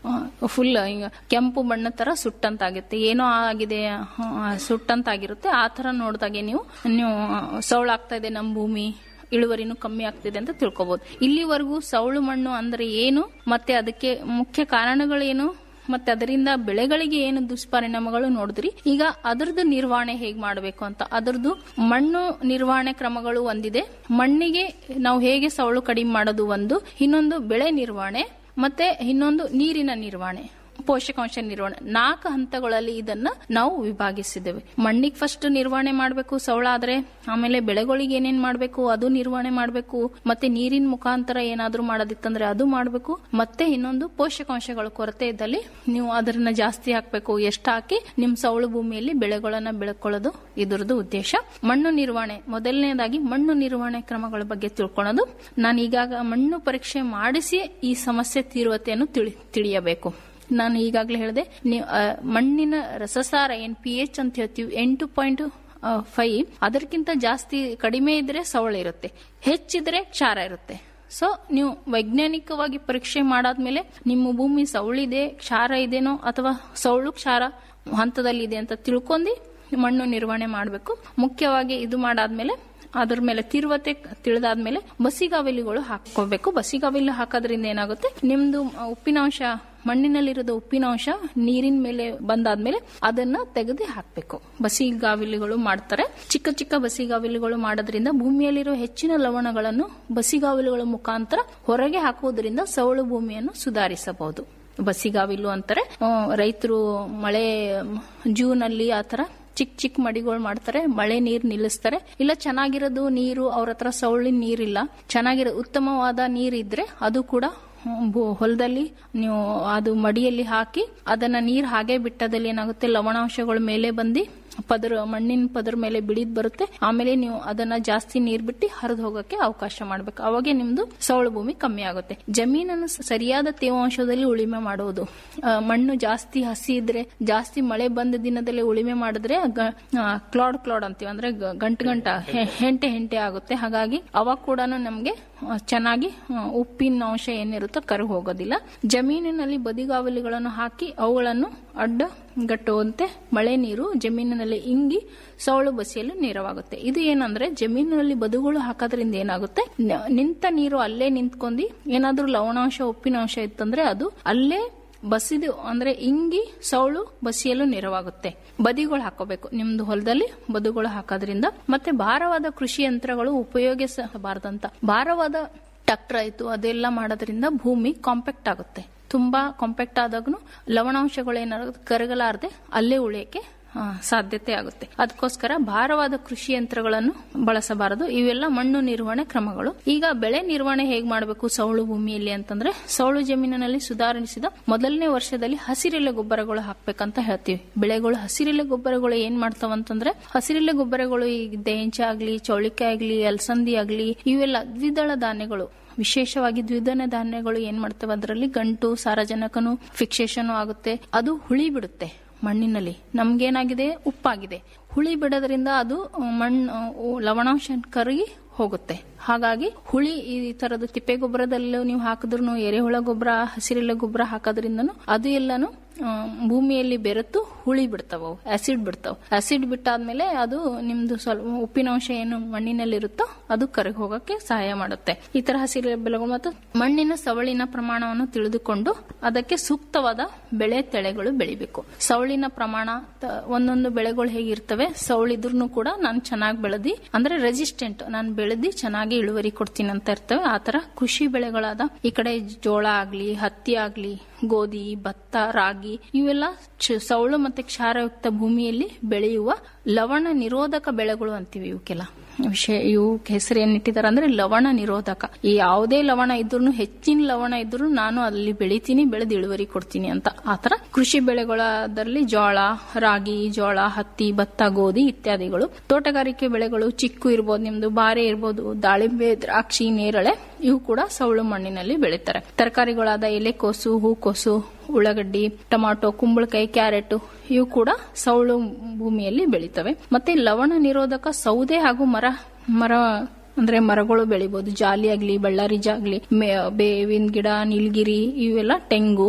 ಫುಲ್ ಹಿಂಗ ಕೆಂಪು ಬಣ್ಣ ತರ ಸುಟ್ಟಂತಾಗುತ್ತೆ ಏನೋ ಆಗಿದೆ ಆ, ಸುಟ್ಟಂತಾಗಿರುತ್ತೆ ಆ ತರ ನೋಡಿದಾಗೆ ನೀವು ನೀವು ಸೌಳು ಆಗ್ತಾ ಇದೆ ನಮ್ಮ ಭೂಮಿ ಇಳುವರಿನೂ ಕಮ್ಮಿ ಆಗ್ತಿದೆ ಅಂತ ತಿಳ್ಕೊಬಹುದು ಇಲ್ಲಿವರೆಗೂ ಸೌಳು ಮಣ್ಣು ಅಂದ್ರೆ ಏನು ಮತ್ತೆ ಅದಕ್ಕೆ ಮುಖ್ಯ ಕಾರಣಗಳೇನು ಮತ್ತೆ ಅದರಿಂದ ಬೆಳೆಗಳಿಗೆ ಏನು ದುಷ್ಪರಿಣಾಮಗಳು ನೋಡಿದ್ರಿ ಈಗ ಅದರದ್ದು ನಿರ್ವಹಣೆ ಹೇಗೆ ಮಾಡಬೇಕು ಅಂತ ಅದರದ್ದು ಮಣ್ಣು ನಿರ್ವಹಣೆ ಕ್ರಮಗಳು ಒಂದಿದೆ ಮಣ್ಣಿಗೆ ನಾವು ಹೇಗೆ ಸೌಳು ಕಡಿಮೆ ಮಾಡೋದು ಒಂದು ಇನ್ನೊಂದು ಬೆಳೆ ನಿರ್ವಹಣೆ ಮತ್ತೆ ಇನ್ನೊಂದು ನೀರಿನ ನಿರ್ವಹಣೆ ಪೋಷಕಾಂಶ ನಿರ್ವಹಣೆ ನಾಲ್ಕು ಹಂತಗಳಲ್ಲಿ ಇದನ್ನ ನಾವು ವಿಭಾಗಿಸಿದ್ದೇವೆ ಮಣ್ಣಿಗೆ ಫಸ್ಟ್ ನಿರ್ವಹಣೆ ಮಾಡಬೇಕು ಸೌಳ ಆದ್ರೆ ಆಮೇಲೆ ಬೆಳೆಗಳಿಗೆ ಏನೇನ್ ಮಾಡಬೇಕು ಅದು ನಿರ್ವಹಣೆ ಮಾಡಬೇಕು ಮತ್ತೆ ನೀರಿನ ಮುಖಾಂತರ ಏನಾದ್ರೂ ಮಾಡೋದಿತ್ತಂದ್ರೆ ಅದು ಮಾಡಬೇಕು ಮತ್ತೆ ಇನ್ನೊಂದು ಪೋಷಕಾಂಶಗಳ ಕೊರತೆ ಇದ್ದಲ್ಲಿ ನೀವು ಅದನ್ನ ಜಾಸ್ತಿ ಹಾಕ್ಬೇಕು ಎಷ್ಟು ಹಾಕಿ ನಿಮ್ ಸೌಳು ಭೂಮಿಯಲ್ಲಿ ಬೆಳೆಗಳನ್ನ ಬೆಳ್ಕೊಳ್ಳೋದು ಇದರದ್ದು ಉದ್ದೇಶ ಮಣ್ಣು ನಿರ್ವಹಣೆ ಮೊದಲನೇದಾಗಿ ಮಣ್ಣು ನಿರ್ವಹಣೆ ಕ್ರಮಗಳ ಬಗ್ಗೆ ತಿಳ್ಕೊಳ್ಳೋದು ನಾನು ಈಗಾಗ ಮಣ್ಣು ಪರೀಕ್ಷೆ ಮಾಡಿಸಿ ಈ ಸಮಸ್ಯೆ ತೀವ್ರತೆಯನ್ನು ತಿಳಿ ತಿಳಿಯಬೇಕು ನಾನು ಈಗಾಗಲೇ ಹೇಳಿದೆ ನೀವು ಆ, ಮಣ್ಣಿನ ರಸಸಾರ ಏನ್ ಪಿ ಎಚ್ ಅಂತ ಹೇಳ್ತೀವಿ ಎಂಟು ಪಾಯಿಂಟ್ ಫೈವ್ ಅದಕ್ಕಿಂತ ಜಾಸ್ತಿ ಕಡಿಮೆ ಇದ್ರೆ ಸವಳ ಇರುತ್ತೆ ಹೆಚ್ಚಿದ್ರೆ ಕ್ಷಾರ ಇರುತ್ತೆ ಸೊ ನೀವು ವೈಜ್ಞಾನಿಕವಾಗಿ ಪರೀಕ್ಷೆ ಮಾಡಾದ್ಮೇಲೆ ನಿಮ್ಮ ಭೂಮಿ ಸೌಳಿದೆ ಕ್ಷಾರ ಇದೆನೋ ಅಥವಾ ಸೌಳು ಕ್ಷಾರ ಹಂತದಲ್ಲಿದೆ ಅಂತ ತಿಳ್ಕೊಂಡು ಮಣ್ಣು ನಿರ್ವಹಣೆ ಮಾಡಬೇಕು ಮುಖ್ಯವಾಗಿ ಇದು ಮಾಡಾದ್ಮೇಲೆ ಅದ್ರ ಮೇಲೆ ತೀವ್ರತೆ ತಿಳಿದಾದ್ಮೇಲೆ ಬಸಿಗಾವಲಿಗಳು ಹಾಕೋಬೇಕು ಬಸಿಗಾವಲಿ ಹಾಕೋದ್ರಿಂದ ಏನಾಗುತ್ತೆ ನಿಮ್ದು ಉಪ್ಪಿನಾಂಶ ಮಣ್ಣಿನಲ್ಲಿರೋದು ಉಪ್ಪಿನಾಂಶ ನೀರಿನ ಮೇಲೆ ಬಂದಾದ್ಮೇಲೆ ಅದನ್ನ ತೆಗೆದು ಹಾಕ್ಬೇಕು ಬಸಿಗಾವಲಿಗಳು ಮಾಡ್ತಾರೆ ಚಿಕ್ಕ ಚಿಕ್ಕ ಬಸಿಗಾವಲಿಗಳು ಮಾಡೋದ್ರಿಂದ ಭೂಮಿಯಲ್ಲಿರೋ ಹೆಚ್ಚಿನ ಲವಣಗಳನ್ನು ಬಸಿಗಾವಲಿಗಳ ಮುಖಾಂತರ ಹೊರಗೆ ಹಾಕುವುದರಿಂದ ಸೌಳು ಭೂಮಿಯನ್ನು ಸುಧಾರಿಸಬಹುದು ಬಸಿಗಾವಿಲು ಅಂತಾರೆ ರೈತರು ಮಳೆ ಜೂನ್ ಅಲ್ಲಿ ಆತರ ಚಿಕ್ಕ ಚಿಕ್ಕ ಮಡಿಗಳು ಮಾಡ್ತಾರೆ ಮಳೆ ನೀರ್ ನಿಲ್ಲಿಸ್ತಾರೆ ಇಲ್ಲ ಚೆನ್ನಾಗಿರೋದು ನೀರು ಅವ್ರ ಹತ್ರ ಸೌಳಿನ ನೀರಿಲ್ಲ ಚೆನ್ನಾಗಿರೋ ಉತ್ತಮವಾದ ನೀರಿದ್ರೆ ಅದು ಕೂಡ ಭೂ- ಹೊಲದಲ್ಲಿ ನೀವು ಅದು ಮಡಿಯಲ್ಲಿ ಹಾಕಿ ಅದನ್ನ ನೀರ್ ಹಾಗೆ ಬಿಟ್ಟದಲ್ಲಿ ಏನಾಗುತ್ತೆ ಲವಣಾಂಶಗಳ ಮೇಲೆ ಬಂದು ಪದರ ಮಣ್ಣಿನ ಪದರ ಮೇಲೆ ಬಿಳಿದ್ ಬರುತ್ತೆ ಆಮೇಲೆ ನೀವು ಅದನ್ನ ಜಾಸ್ತಿ ನೀರ್ ಬಿಟ್ಟು ಹರಿದು ಹೋಗಕ್ಕೆ ಅವಕಾಶ ಮಾಡ್ಬೇಕು ಅವಾಗೆ ನಿಮ್ದು ಸೌಳು ಭೂಮಿ ಕಮ್ಮಿ ಆಗುತ್ತೆ ಜಮೀನನ್ನು ಸರಿಯಾದ ತೇವಾಂಶದಲ್ಲಿ ಉಳಿಮೆ ಮಾಡುವುದು ಆ, ಮಣ್ಣು ಜಾಸ್ತಿ ಹಸಿ ಇದ್ರೆ ಜಾಸ್ತಿ ಮಳೆ ಬಂದ ದಿನದಲ್ಲಿ ಉಳಿಮೆ ಮಾಡಿದ್ರೆ ಗ- ಆ, ಕ್ಲಾಡ್ ಕ್ಲಾಡ್ ಅಂತೀವಿ ಅಂದ್ರೆ ಗ- ಗಂಟು ಗಂಟ ಹೆ- ಹೆಂಟೆ ಹೆಂಟೆ ಆಗುತ್ತೆ ಹಾಗಾಗಿ ಅವಾಗ ಕೂಡ ನಮ್ಗೆ ಆ, ಚೆನ್ನಾಗಿ ಆ, ಉಪ್ಪಿನ ಅಂಶ ಏನಿರುತ್ತೋ ಕರಗಿ ಹೋಗೋದಿಲ್ಲ ಜಮೀನಿನಲ್ಲಿ ಬದಿಗಾವಲಿಗಳನ್ನು ಹಾಕಿ ಅವುಗಳನ್ನು ಅಡ್ಡ ಗಟ್ಟುವಂತೆ ಮಳೆ ನೀರು ಜಮೀನಿನಲ್ಲಿ ಇಂಗಿ ಸೌಳು ಬಸಿಯಲು ನೆರವಾಗುತ್ತೆ ಇದು ಏನಂದ್ರೆ ಜಮೀನಿನಲ್ಲಿ ಬದುಗಳು ಹಾಕೋದ್ರಿಂದ ಏನಾಗುತ್ತೆ ನ- ನಿಂತ ನೀರು ಅಲ್ಲೇ ನಿಂತ್ಕೊಂಡಿ ಏನಾದ್ರೂ ಲವಣಾಂಶ ಉಪ್ಪಿನಾಂಶ ಇತ್ತಂದ್ರೆ ಅದು ಅಲ್ಲೇ ಬಸಿದು ಅಂದ್ರೆ ಇಂಗಿ ಸೌಳು ಬಸಿಯಲು ನೆರವಾಗುತ್ತೆ ಬದಿಗಳು ಹಾಕೋಬೇಕು ನಿಮ್ದು ಹೊಲದಲ್ಲಿ ಬದುಗಳು ಹಾಕೋದ್ರಿಂದ ಮತ್ತೆ ಭಾರವಾದ ಕೃಷಿ ಯಂತ್ರಗಳು ಉಪಯೋಗಿಸಬಾರ್ದಂತ ಭಾರವಾದ ಟ್ರಾಕ್ಟರ್ ಆಯ್ತು ಅದೆಲ್ಲ ಮಾಡೋದ್ರಿಂದ ಭೂಮಿ ಕಾಂಪ್ಯಾಕ್ಟ್ ಆಗುತ್ತೆ ತುಂಬಾ ಕಾಂಪ್ಯಾಕ್ಟ್ ಆದಾಗೂ ಲವಣಾಂಶಗಳು ಏನಾಗುತ್ತೆ ಕರಗಲಾರದೆ ಅಲ್ಲೇ ಉಳಿಯಕ್ಕೆ ಆ, ಸಾಧ್ಯತೆ ಆಗುತ್ತೆ ಅದಕ್ಕೋಸ್ಕರ ಭಾರವಾದ ಕೃಷಿ ಯಂತ್ರಗಳನ್ನು ಬಳಸಬಾರದು ಇವೆಲ್ಲ ಮಣ್ಣು ನಿರ್ವಹಣೆ ಕ್ರಮಗಳು ಈಗ ಬೆಳೆ ನಿರ್ವಹಣೆ ಹೇಗೆ ಮಾಡಬೇಕು ಸೌಳು ಭೂಮಿಯಲ್ಲಿ ಅಂತಂದ್ರೆ ಸೌಳು ಜಮೀನಿನಲ್ಲಿ ಸುಧಾರಿಸಿದ ಮೊದಲನೇ ವರ್ಷದಲ್ಲಿ ಹಸಿರೆಲೆ ಗೊಬ್ಬರಗಳು ಹಾಕ್ಬೇಕಂತ ಹೇಳ್ತೀವಿ ಬೆಳೆಗಳು ಹಸಿರೆಲೆ ಗೊಬ್ಬರಗಳು ಏನ್ ಮಾಡ್ತಾವಂತಂದ್ರೆ ಹಸಿರೆಲೆ ಗೊಬ್ಬರಗಳು ಈಗ ದೇಂಚ ಆಗ್ಲಿ ಚೌಳಿಕಾಯಿ ಆಗ್ಲಿ ಅಲಸಂದಿ ಆಗ್ಲಿ ಇವೆಲ್ಲ ದ್ವಿದಳ ಧಾನ್ಯಗಳು ವಿಶೇಷವಾಗಿ ದ್ವಿದಳ ಧಾನ್ಯಗಳು ಏನ್ ಮಾಡ್ತವೆ ಅದರಲ್ಲಿ ಗಂಟು ಸಾರಜನಕನು ಫಿಕ್ಸೇಷನ್ ಆಗುತ್ತೆ ಅದು ಹುಳಿ ಬಿಡುತ್ತೆ ಮಣ್ಣಿನಲ್ಲಿ ನಮ್ಗೇನಾಗಿದೆ ಉಪ್ಪಾಗಿದೆ ಹುಳಿ ಬಿಡೋದ್ರಿಂದ ಅದು ಮಣ್ಣು ಲವಣಾಂಶ ಕರಗಿ ಹೋಗುತ್ತೆ ಹಾಗಾಗಿ ಹುಳಿ ಈ ತರದ ತಿಪ್ಪೆ ಗೊಬ್ಬರದಲ್ಲೂ ನೀವು ಹಾಕಿದ್ರು ಎರೆಹುಳ ಗೊಬ್ಬರ ಹಸಿರೆಲೆ ಗೊಬ್ಬರ ಹಾಕೋದ್ರಿಂದನು ಅದು ಎಲ್ಲಾನು ಆ, ಭೂಮಿಯಲ್ಲಿ ಬೆರೆತು ಹುಳಿ ಬಿಡ್ತಾವ ಅವು ಆಸಿಡ್ ಬಿಡ್ತಾವ ಆಸಿಡ್ ಬಿಟ್ಟಾದ್ಮೇಲೆ ಅದು ನಿಮ್ದು ಸ್ವಲ್ಪ ಉಪ್ಪಿನಾಂಶ ಏನು ಮಣ್ಣಿನಲ್ಲಿ ಇರುತ್ತೋ ಅದು ಕರಗಿ ಹೋಗಕ್ಕೆ ಸಹಾಯ ಮಾಡುತ್ತೆ ಈ ತರ ಹಸಿರೆಲೆ ಬೆಳೆಗಳು ಮತ್ತು ಮಣ್ಣಿನ ಸವಳಿನ ಪ್ರಮಾಣವನ್ನು ತಿಳಿದುಕೊಂಡು ಅದಕ್ಕೆ ಸೂಕ್ತವಾದ ಬೆಳೆ ತೆಳೆಗಳು ಬೆಳಿಬೇಕು ಸವಳಿನ ಪ್ರಮಾಣ ತ- ಒಂದೊಂದು ಬೆಳೆಗಳು ಹೇಗಿರ್ತವೆ ಸವಳಿದ್ರು ಕೂಡ ನಾನು ಚೆನ್ನಾಗಿ ಬೆಳೆದಿ ಅಂದ್ರೆ ರೆಸಿಸ್ಟೆಂಟ್ ನಾನು ಬೆಳೆದಿ ಚೆನ್ನಾಗಿ ಇಳುವರಿ ಕೊಡ್ತೀನಿ ಅಂತ ಇರ್ತವೆ ಆತರ ಕೃಷಿ ಬೆಳೆಗಳಾದ ಈ ಕಡೆ ಜೋಳ ಆಗ್ಲಿ ಹತ್ತಿ ಆಗ್ಲಿ ಗೋಧಿ ಭತ್ತ ರಾಗಿ ಇವೆಲ್ಲ ಕ್ಷ- ಸೌಳು ಮತ್ತೆ ಕ್ಷಾರಯುಕ್ತ ಭೂಮಿಯಲ್ಲಿ ಬೆಳೆಯುವ ಲವಣ ನಿರೋಧಕ ಬೆಳೆಗಳು ಅಂತೀವಿ ಇವಕ್ಕೆಲ್ಲ ವಿಷಯ ಇವು ಹೆಸರು ಏನಿಟ್ಟಿದ್ದಾರೆ ಅಂದ್ರೆ ಲವಣ ನಿರೋಧಕ ಈ ಯಾವುದೇ ಲವಣ ಇದ್ರೂ ಹೆಚ್ಚಿನ ಲವಣ ಇದ್ರೂ ನಾನು ಅಲ್ಲಿ ಬೆಳಿತೀನಿ ಬೆಳೆದು ಇಳುವರಿ ಕೊಡ್ತೀನಿ ಅಂತ ಆತರ ಕೃಷಿ ಬೆಳೆಗಳಲ್ಲಿ ಜೋಳ ರಾಗಿ ಜೋಳ ಹತ್ತಿ ಭತ್ತ ಗೋಧಿ ಇತ್ಯಾದಿಗಳು ತೋಟಗಾರಿಕೆ ಬೆಳೆಗಳು ಚಿಕ್ಕು ಇರ್ಬೋದು ನಿಮ್ದು ಬಾರೆ ಇರ್ಬೋದು ದಾಳಿಂಬೆ ದ್ರಾಕ್ಷಿ ನೇರಳೆ ಇವು ಕೂಡ ಸೌಳು ಮಣ್ಣಿನಲ್ಲಿ ಬೆಳೀತಾರೆ ತರಕಾರಿಗಳಾದ ಎಲೆಕೋಸು ಹೂಕೋಸು ಉಳ್ಳಾಗಡ್ಡಿ ಟೊಮಾಟೊ ಕುಂಬಳಕಾಯಿ ಕ್ಯಾರೆಟ್ ಇವು ಕೂಡ ಸೌಳು ಭೂಮಿಯಲ್ಲಿ ಬೆಳೀತವೆ ಮತ್ತೆ ಲವಣ ನಿರೋಧಕ ಸೌದೆ ಹಾಗೂ ಮರ ಮರ ಅಂದ್ರೆ ಮರಗಳು ಬೆಳಿಬಹುದು ಜಾಲಿ ಆಗ್ಲಿ ಬಳ್ಳಾರಿ ಜಾಗ್ಲಿ ಮೇ- ಬೇವಿನ ಗಿಡ ನೀಲಗಿರಿ ಇವೆಲ್ಲ ತೆಂಗು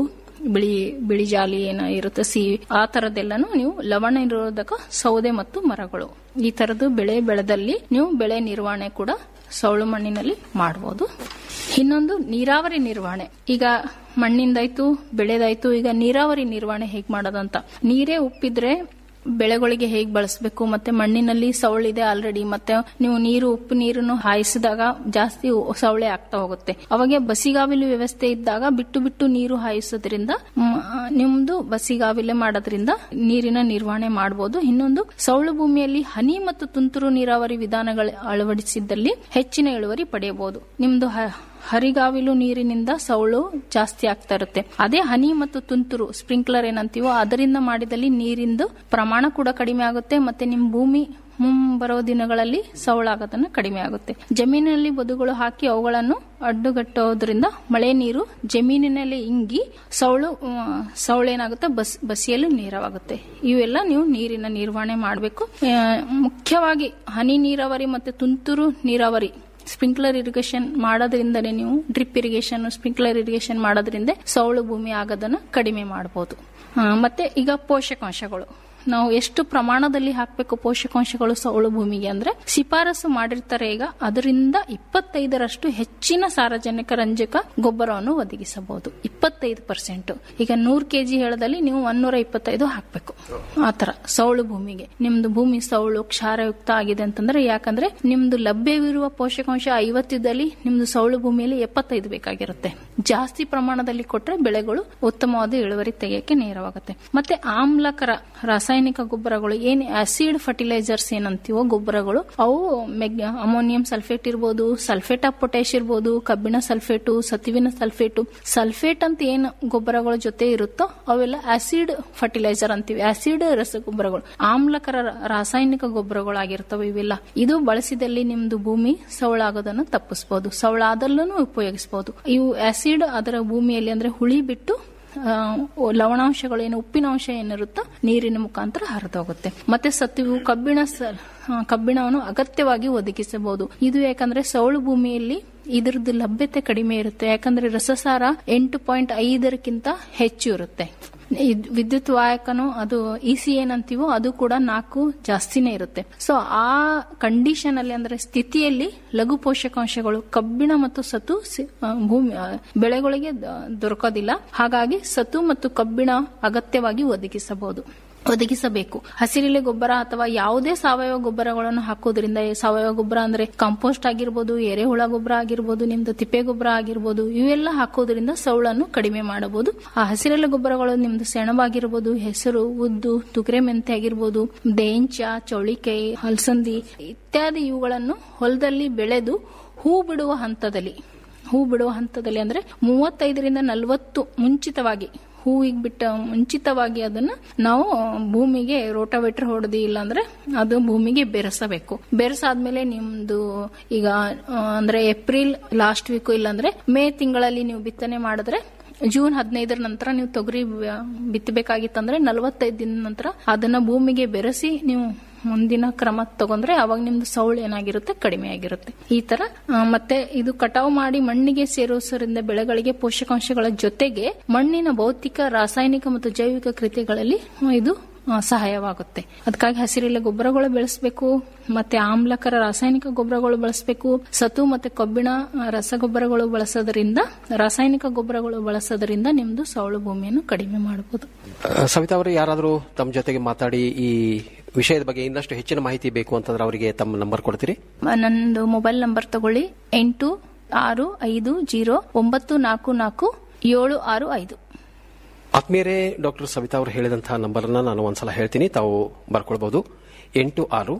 ಬಿಳಿ ಬಿಳಿ ಜಾಲಿ ಏನ ಇರುತ್ತೆ ಸಿ ಆ ತರದೆಲ್ಲಾನು ನೀವು ಲವಣ ನಿರೋಧಕ ಸೌದೆ ಮತ್ತು ಮರಗಳು ಈ ತರದ್ದು ಬೆಳೆ ಬೆಳೆದಲ್ಲಿ ನೀವು ಬೆಳೆ ನಿರ್ವಹಣೆ ಕೂಡ ಸೌಳು ಮಣ್ಣಿನಲ್ಲಿ ಮಾಡಬಹುದು ಇನ್ನೊಂದು ನೀರಾವರಿ ನಿರ್ವಹಣೆ ಈಗ ಮಣ್ಣಿಂದಾಯ್ತು ಬೆಳೆದಾಯ್ತು ಈಗ ನೀರಾವರಿ ನಿರ್ವಹಣೆ ಹೇಗ್ ಮಾಡೋದಂತ ನೀರೇ ಉಪ್ಪಿದ್ರೆ ಬೆಳೆಗಳಿಗೆ ಹೇಗೆ ಬಳಸಬೇಕು ಮತ್ತೆ ಮಣ್ಣಿನಲ್ಲಿ ಸವಳಿದೆ ಆಲ್ರೆಡಿ ಮತ್ತೆ ನೀವು ನೀರು ಉಪ್ಪು ನೀರನ್ನು ಹಾಯಿಸಿದಾಗ ಜಾಸ್ತಿ ಸವಳೆ ಆಗ್ತಾ ಹೋಗುತ್ತೆ ಅವಾಗ ಬಸಿಗಾವಿಲು ವ್ಯವಸ್ಥೆ ಇದ್ದಾಗ ಬಿಟ್ಟು ಬಿಟ್ಟು ನೀರು ಹಾಯಿಸೋದ್ರಿಂದ ಮ್, ನಿಮ್ದು ಬಸಿಗಾವಿಲೆ ಮಾಡೋದ್ರಿಂದ ನೀರಿನ ನಿರ್ವಹಣೆ ಮಾಡಬಹುದು ಇನ್ನೊಂದು ಸೌಳು ಭೂಮಿಯಲ್ಲಿ ಹನಿ ಮತ್ತು ತುಂತುರು ನೀರಾವರಿ ವಿಧಾನಗಳ ಅಳವಡಿಸಿದ್ದಲ್ಲಿ ಹೆಚ್ಚಿನ ಇಳುವರಿ ಪಡೆಯಬಹುದು ನಿಮ್ದು ಹ- ಹರಿಗಾವಿಲು ನೀರಿನಿಂದ ಸೌಳು ಜಾಸ್ತಿ ಆಗ್ತಾ ಇರುತ್ತೆ ಅದೇ ಹನಿ ಮತ್ತು ತುಂತುರು ಸ್ಪ್ರಿಂಕ್ಲರ್ ಏನಂತೀವೋ ಅದರಿಂದ ಮಾಡಿದಲ್ಲಿ ನೀರಿಂದು ಪ್ರಮಾಣ ಕೂಡ ಕಡಿಮೆ ಆಗುತ್ತೆ ಮತ್ತೆ ನಿಮ್ ಭೂಮಿ ಮುಂಬರೋ ದಿನಗಳಲ್ಲಿ ಸೌಳಾಗೋದನ್ನ ಕಡಿಮೆ ಆಗುತ್ತೆ ಜಮೀನಿನಲ್ಲಿ ಬದುಗಳು ಹಾಕಿ ಅವುಗಳನ್ನು ಅಡ್ಡುಗಟ್ಟೋದ್ರಿಂದ ಮಳೆ ನೀರು ಜಮೀನಿನಲ್ಲಿ ಇಂಗಿ ಸೌಳು ಆ, ಸೌಳೇನಾಗುತ್ತೆ ಬಸ್ ಬಸಿಯಲು ನೀರವಾಗುತ್ತೆ ಇವೆಲ್ಲ ನೀವು ನೀರಿನ ನಿರ್ವಹಣೆ ಮಾಡಬೇಕು ಮುಖ್ಯವಾಗಿ ಹನಿ ನೀರಾವರಿ ಮತ್ತೆ ತುಂತುರು ನೀರಾವರಿ ಸ್ಪ್ರಿಂಕ್ಲರ್ ಇರಿಗೇಷನ್ ಮಾಡೋದ್ರಿಂದನೇ ನೀವು ಡ್ರಿಪ್ ಇರಿಗೇಷನ್ ಸ್ಪ್ರಿಂಕ್ಲರ್ ಇರಿಗೇಷನ್ ಮಾಡೋದ್ರಿಂದ ಸೌಳು ಭೂಮಿ ಆಗೋದನ್ನ ಕಡಿಮೆ ಮಾಡಬಹುದು ಮತ್ತೆ ಈಗ ಪೋಷಕಾಂಶಗಳು ನಾವು ಎಷ್ಟು ಪ್ರಮಾಣದಲ್ಲಿ ಹಾಕಬೇಕು ಪೋಷಕಾಂಶಗಳು ಸೌಳು ಭೂಮಿಗೆ ಅಂದ್ರೆ ಶಿಫಾರಸು ಮಾಡಿರ್ತಾರೆ ಈಗ ಅದರಿಂದ ಇಪ್ಪತ್ತೈದರಷ್ಟು ಹೆಚ್ಚಿನ ಸಾರಜನಕ ರಂಜಕ ಗೊಬ್ಬರವನ್ನು ಒದಗಿಸಬಹುದು ಇಪ್ಪತ್ತೈದು ಪರ್ಸೆಂಟ್ ಈಗ ನೂರ್ ಕೆಜಿ ಹೇಳದಲ್ಲಿ ನೀವು ಒನ್ನೂರ ಇಪ್ಪತ್ತೈದು ಹಾಕಬೇಕು ಆತರ ಸೌಳು ಭೂಮಿಗೆ ನಿಮ್ದು ಭೂಮಿ ಸೌಳು ಕ್ಷಾರಯುಕ್ತ ಆಗಿದೆ ಅಂತಂದ್ರೆ ಯಾಕಂದ್ರೆ ನಿಮ್ದು ಲಭ್ಯವಿರುವ ಪೋಷಕಾಂಶ ಐವತ್ತಿದ್ದಲ್ಲಿ ನಿಮ್ದು ಸೌಳು ಭೂಮಿಯಲ್ಲಿ ಎಪ್ಪತ್ತೈದು ಬೇಕಾಗಿರುತ್ತೆ ಜಾಸ್ತಿ ಪ್ರಮಾಣದಲ್ಲಿ ಕೊಟ್ರೆ ಬೆಳೆಗಳು ಉತ್ತಮವಾದ ಇಳುವರಿ ತೆಗೆಯಕ್ಕೆ ನೇರವಾಗುತ್ತೆ ಮತ್ತೆ ಆಮ್ಲಕರ ರಾಸಾಯನಿಕ ಗೊಬ್ಬರಗಳು ಏನ್ ಆಸಿಡ್ ಫರ್ಟಿಲೈಸರ್ಸ್ ಏನಂತೀವೋ ಗೊಬ್ಬರಗಳು ಅವು ಮೆಗ್ ಅಮೋನಿಯಂ ಸಲ್ಫೇಟ್ ಇರ್ಬೋದು ಸಲ್ಫೇಟ್ ಆಫ್ ಪೊಟ್ಯಾಶ್ ಇರ್ಬೋದು ಕಬ್ಬಿಣ ಸಲ್ಫೇಟು ಸತುವಿನ ಸಲ್ಫೇಟು ಸಲ್ಫೇಟ್ ಅಂತ ಏನು ಗೊಬ್ಬರಗಳ ಜೊತೆ ಇರುತ್ತೋ ಅವೆಲ್ಲ ಆಸಿಡ್ ಫರ್ಟಿಲೈಸರ್ ಅಂತೀವಿ ಆಸಿಡ್ ರಸಗೊಬ್ಬರಗಳು ಆಮ್ಲಕರ ರಾಸಾಯನಿಕ ಗೊಬ್ಬರಗಳಾಗಿರ್ತವೆ ಇವೆಲ್ಲ ಇದು ಬಳಸಿದಲ್ಲಿ ನಿಮ್ದು ಭೂಮಿ ಸವಳಾಗೋದನ್ನು ತಪ್ಪಿಸಬಹುದು ಸವಳಾದಲ್ಲೂ ಉಪಯೋಗಿಸಬಹುದು ಇವು ಆಸಿಡ್ ಅದರ ಭೂಮಿಯಲ್ಲಿ ಅಂದ್ರೆ ಹುಳಿ ಬಿಟ್ಟು ಆ, ಲವಣಾಂಶಗಳು ಏನು ಉಪ್ಪಿನಾಂಶ ಏನಿರುತ್ತೋ ನೀರಿನ ಮುಖಾಂತರ ಹರಿದೋಗುತ್ತೆ ಮತ್ತೆ ಸತ್ಯವು ಕಬ್ಬಿಣ ಸ- ಆ, ಕಬ್ಬಿಣವನ್ನು ಅಗತ್ಯವಾಗಿ ಒದಗಿಸಬಹುದು ಇದು ಯಾಕಂದ್ರೆ ಸೌಳು ಭೂಮಿಯಲ್ಲಿ ಇದರದ್ದು ಲಭ್ಯತೆ ಕಡಿಮೆ ಇರುತ್ತೆ ಯಾಕಂದ್ರೆ ರಸಸಾರ ಎಂಟು ಪಾಯಿಂಟ್ ಐದರಕ್ಕಿಂತ ಹೆಚ್ಚು ಇರುತ್ತೆ ಇದ್- ವಿದ್ಯುತ್ ವಾಹಕನು ಅದು ಇ ಸಿ ಏನಂತೀವೋ ಅದು ಕೂಡ ನಾಲ್ಕು ಜಾಸ್ತಿನೇ ಇರುತ್ತೆ ಸೊ ಆ ಕಂಡೀಷನ್ ಅಲ್ಲಿ ಅಂದ್ರೆ ಸ್ಥಿತಿಯಲ್ಲಿ ಲಘು ಪೋಷಕಾಂಶಗಳು ಕಬ್ಬಿಣ ಮತ್ತು ಸತು ಸಿ- ಆ, ಭೂಮಿ ಆ, ಬೆಳೆಗಳಿಗೆ ದ- ದೊರಕೋದಿಲ್ಲ ಹಾಗಾಗಿ ಸತು ಮತ್ತು ಕಬ್ಬಿಣ ಅಗತ್ಯವಾಗಿ ಒದಗಿಸಬಹುದು ಒದಗಿಸಬೇಕು ಹಸಿರೆಲೆ ಗೊಬ್ಬರ ಅಥವಾ ಯಾವುದೇ ಸಾವಯವ ಗೊಬ್ಬರಗಳನ್ನು ಹಾಕೋದ್ರಿಂದ ಈ ಸಾವಯವ ಗೊಬ್ಬರ ಅಂದ್ರೆ ಕಾಂಪೋಸ್ಟ್ ಆಗಿರ್ಬೋದು ಎರೆಹುಳ ಗೊಬ್ಬರ ಆಗಿರ್ಬೋದು ನಿಮ್ದು ತಿಪ್ಪೆ ಗೊಬ್ಬರ ಆಗಿರ್ಬೋದು ಇವೆಲ್ಲ ಹಾಕೋದ್ರಿಂದ ಸೌಳನ್ನು ಕಡಿಮೆ ಮಾಡಬಹುದು ಆ ಹಸಿರೆಲೆ ಗೊಬ್ಬರಗಳು ನಿಮ್ದು ಸೆಣಬಾಗಿರ್ಬೋದು ಹೆಸರು ಉದ್ದು ತುಗರೆ ಮೆಂತೆ ಆಗಿರ್ಬೋದು ದೇಂಚ ಚೌಳಿಕಾಯಿ ಹಲಸಂದಿ ಇತ್ಯಾದಿ ಇವುಗಳನ್ನು ಹೊಲದಲ್ಲಿ ಬೆಳೆದು ಹೂ ಬಿಡುವ ಹಂತದಲ್ಲಿ ಹೂ ಬಿಡುವ ಹಂತದಲ್ಲಿ ಅಂದ್ರೆ ಮೂವತ್ತೈದರಿಂದ ನಲವತ್ತು ಮುಂಚಿತವಾಗಿ ಹೂವಿಗೆ ಬಿಟ್ಟ ಮುಂಚಿತವಾಗಿ ಅದನ್ನ ನಾವು ಭೂಮಿಗೆ ರೋಟಾವೇಟರ್ ಹೊಡೆದಿ ಇಲ್ಲಾಂದ್ರೆ ಅದು ಭೂಮಿಗೆ ಬೆರೆಸಬೇಕು ಬೆರೆಸಾದ್ಮೇಲೆ ನಿಮ್ದು ಈಗ ಆ, ಅಂದ್ರೆ ಏಪ್ರಿಲ್ ಲಾಸ್ಟ್ ವೀಕ್ ಇಲ್ಲಾಂದ್ರೆ ಮೇ ತಿಂಗಳಲ್ಲಿ ನೀವು ಬಿತ್ತನೆ ಮಾಡಿದ್ರೆ ಜೂನ್ ಹದಿನೈದರ ನಂತರ ನೀವು ತೊಗರಿ ಬ- ಬಿತ್ತಬೇಕಾಗಿತ್ತಂದ್ರೆ ನಲವತ್ತೈದು ದಿನ ನಂತರ ಅದನ್ನ ಭೂಮಿಗೆ ಬೆರೆಸಿ ನೀವು ಮುಂದಿನ ಕ್ರಮ ತಗೊಂಡ್ರೆ ಅವಾಗ ನಿಮ್ದು ಸೌಳು ಏನಾಗಿರುತ್ತೆ ಕಡಿಮೆ ಆಗಿರುತ್ತೆ ಈ ತರ ಆ, ಮತ್ತೆ ಇದು ಕಟಾವು ಮಾಡಿ ಮಣ್ಣಿಗೆ ಸೇರಿಸೋದ್ರಿಂದ ಬೆಳೆಗಳಿಗೆ ಪೋಷಕಾಂಶಗಳ ಜೊತೆಗೆ ಮಣ್ಣಿನ ಭೌತಿಕ ರಾಸಾಯನಿಕ ಮತ್ತು ಜೈವಿಕ ಕೃತಿಗಳಲ್ಲಿ ಇದು ಆ, ಸಹಾಯವಾಗುತ್ತೆ ಅದಕ್ಕಾಗಿ ಹಸಿರೆಲೆ ಗೊಬ್ಬರಗಳು ಬೆಳೆಸಬೇಕು ಮತ್ತೆ ಆಮ್ಲಕರ ರಾಸಾಯನಿಕ ಗೊಬ್ಬರಗಳು ಬಳಸಬೇಕು ಸತು ಮತ್ತೆ ಕಬ್ಬಿಣ ಆ, ರಸಗೊಬ್ಬರಗಳು ಬಳಸೋದ್ರಿಂದ ರಾಸಾಯನಿಕ ಗೊಬ್ಬರಗಳು ಬಳಸೋದ್ರಿಂದ ನಿಮ್ದು ಸೌಳು ಭೂಮಿಯನ್ನು ಕಡಿಮೆ ಮಾಡಬಹುದು ಆ, ಸವಿತಾ ಅವರು ಯಾರಾದರೂ ತಮ್ಮ ಜೊತೆಗೆ ಮಾತಾಡಿ ಈ ವಿಷಯದ ಬಗ್ಗೆ ಇನ್ನಷ್ಟು ಹೆಚ್ಚಿನ ಮಾಹಿತಿ ಬೇಕು ಅಂತಂದ್ರೆ ಅವರಿಗೆ ತಮ್ಮ ನಂಬರ್ ಕೊಡ್ತೀರಿ ನಂದು ಮೊಬೈಲ್ ನಂಬರ್ ತಗೊಳ್ಳಿ ಎಂಟು ಆರು ಐದು ಜೀರೋ ಒಂಬತ್ತು ನಾಲ್ಕು ನಾಲ್ಕು ಏಳು ಆರು ಐದು ಆತ್ಮೀಯರೇ ಡಾಕ್ಟರ್ ಸವಿತಾ ಅವರು ಹೇಳಿದಂತಹ ನಂಬರನ್ನ ನಾನು ಒಂದ್ಸಲ ಹೇಳ್ತೀನಿ ತಾವು ಬರ್ಕೊಳ್ಬಹುದು ಎಂಟು ಆರು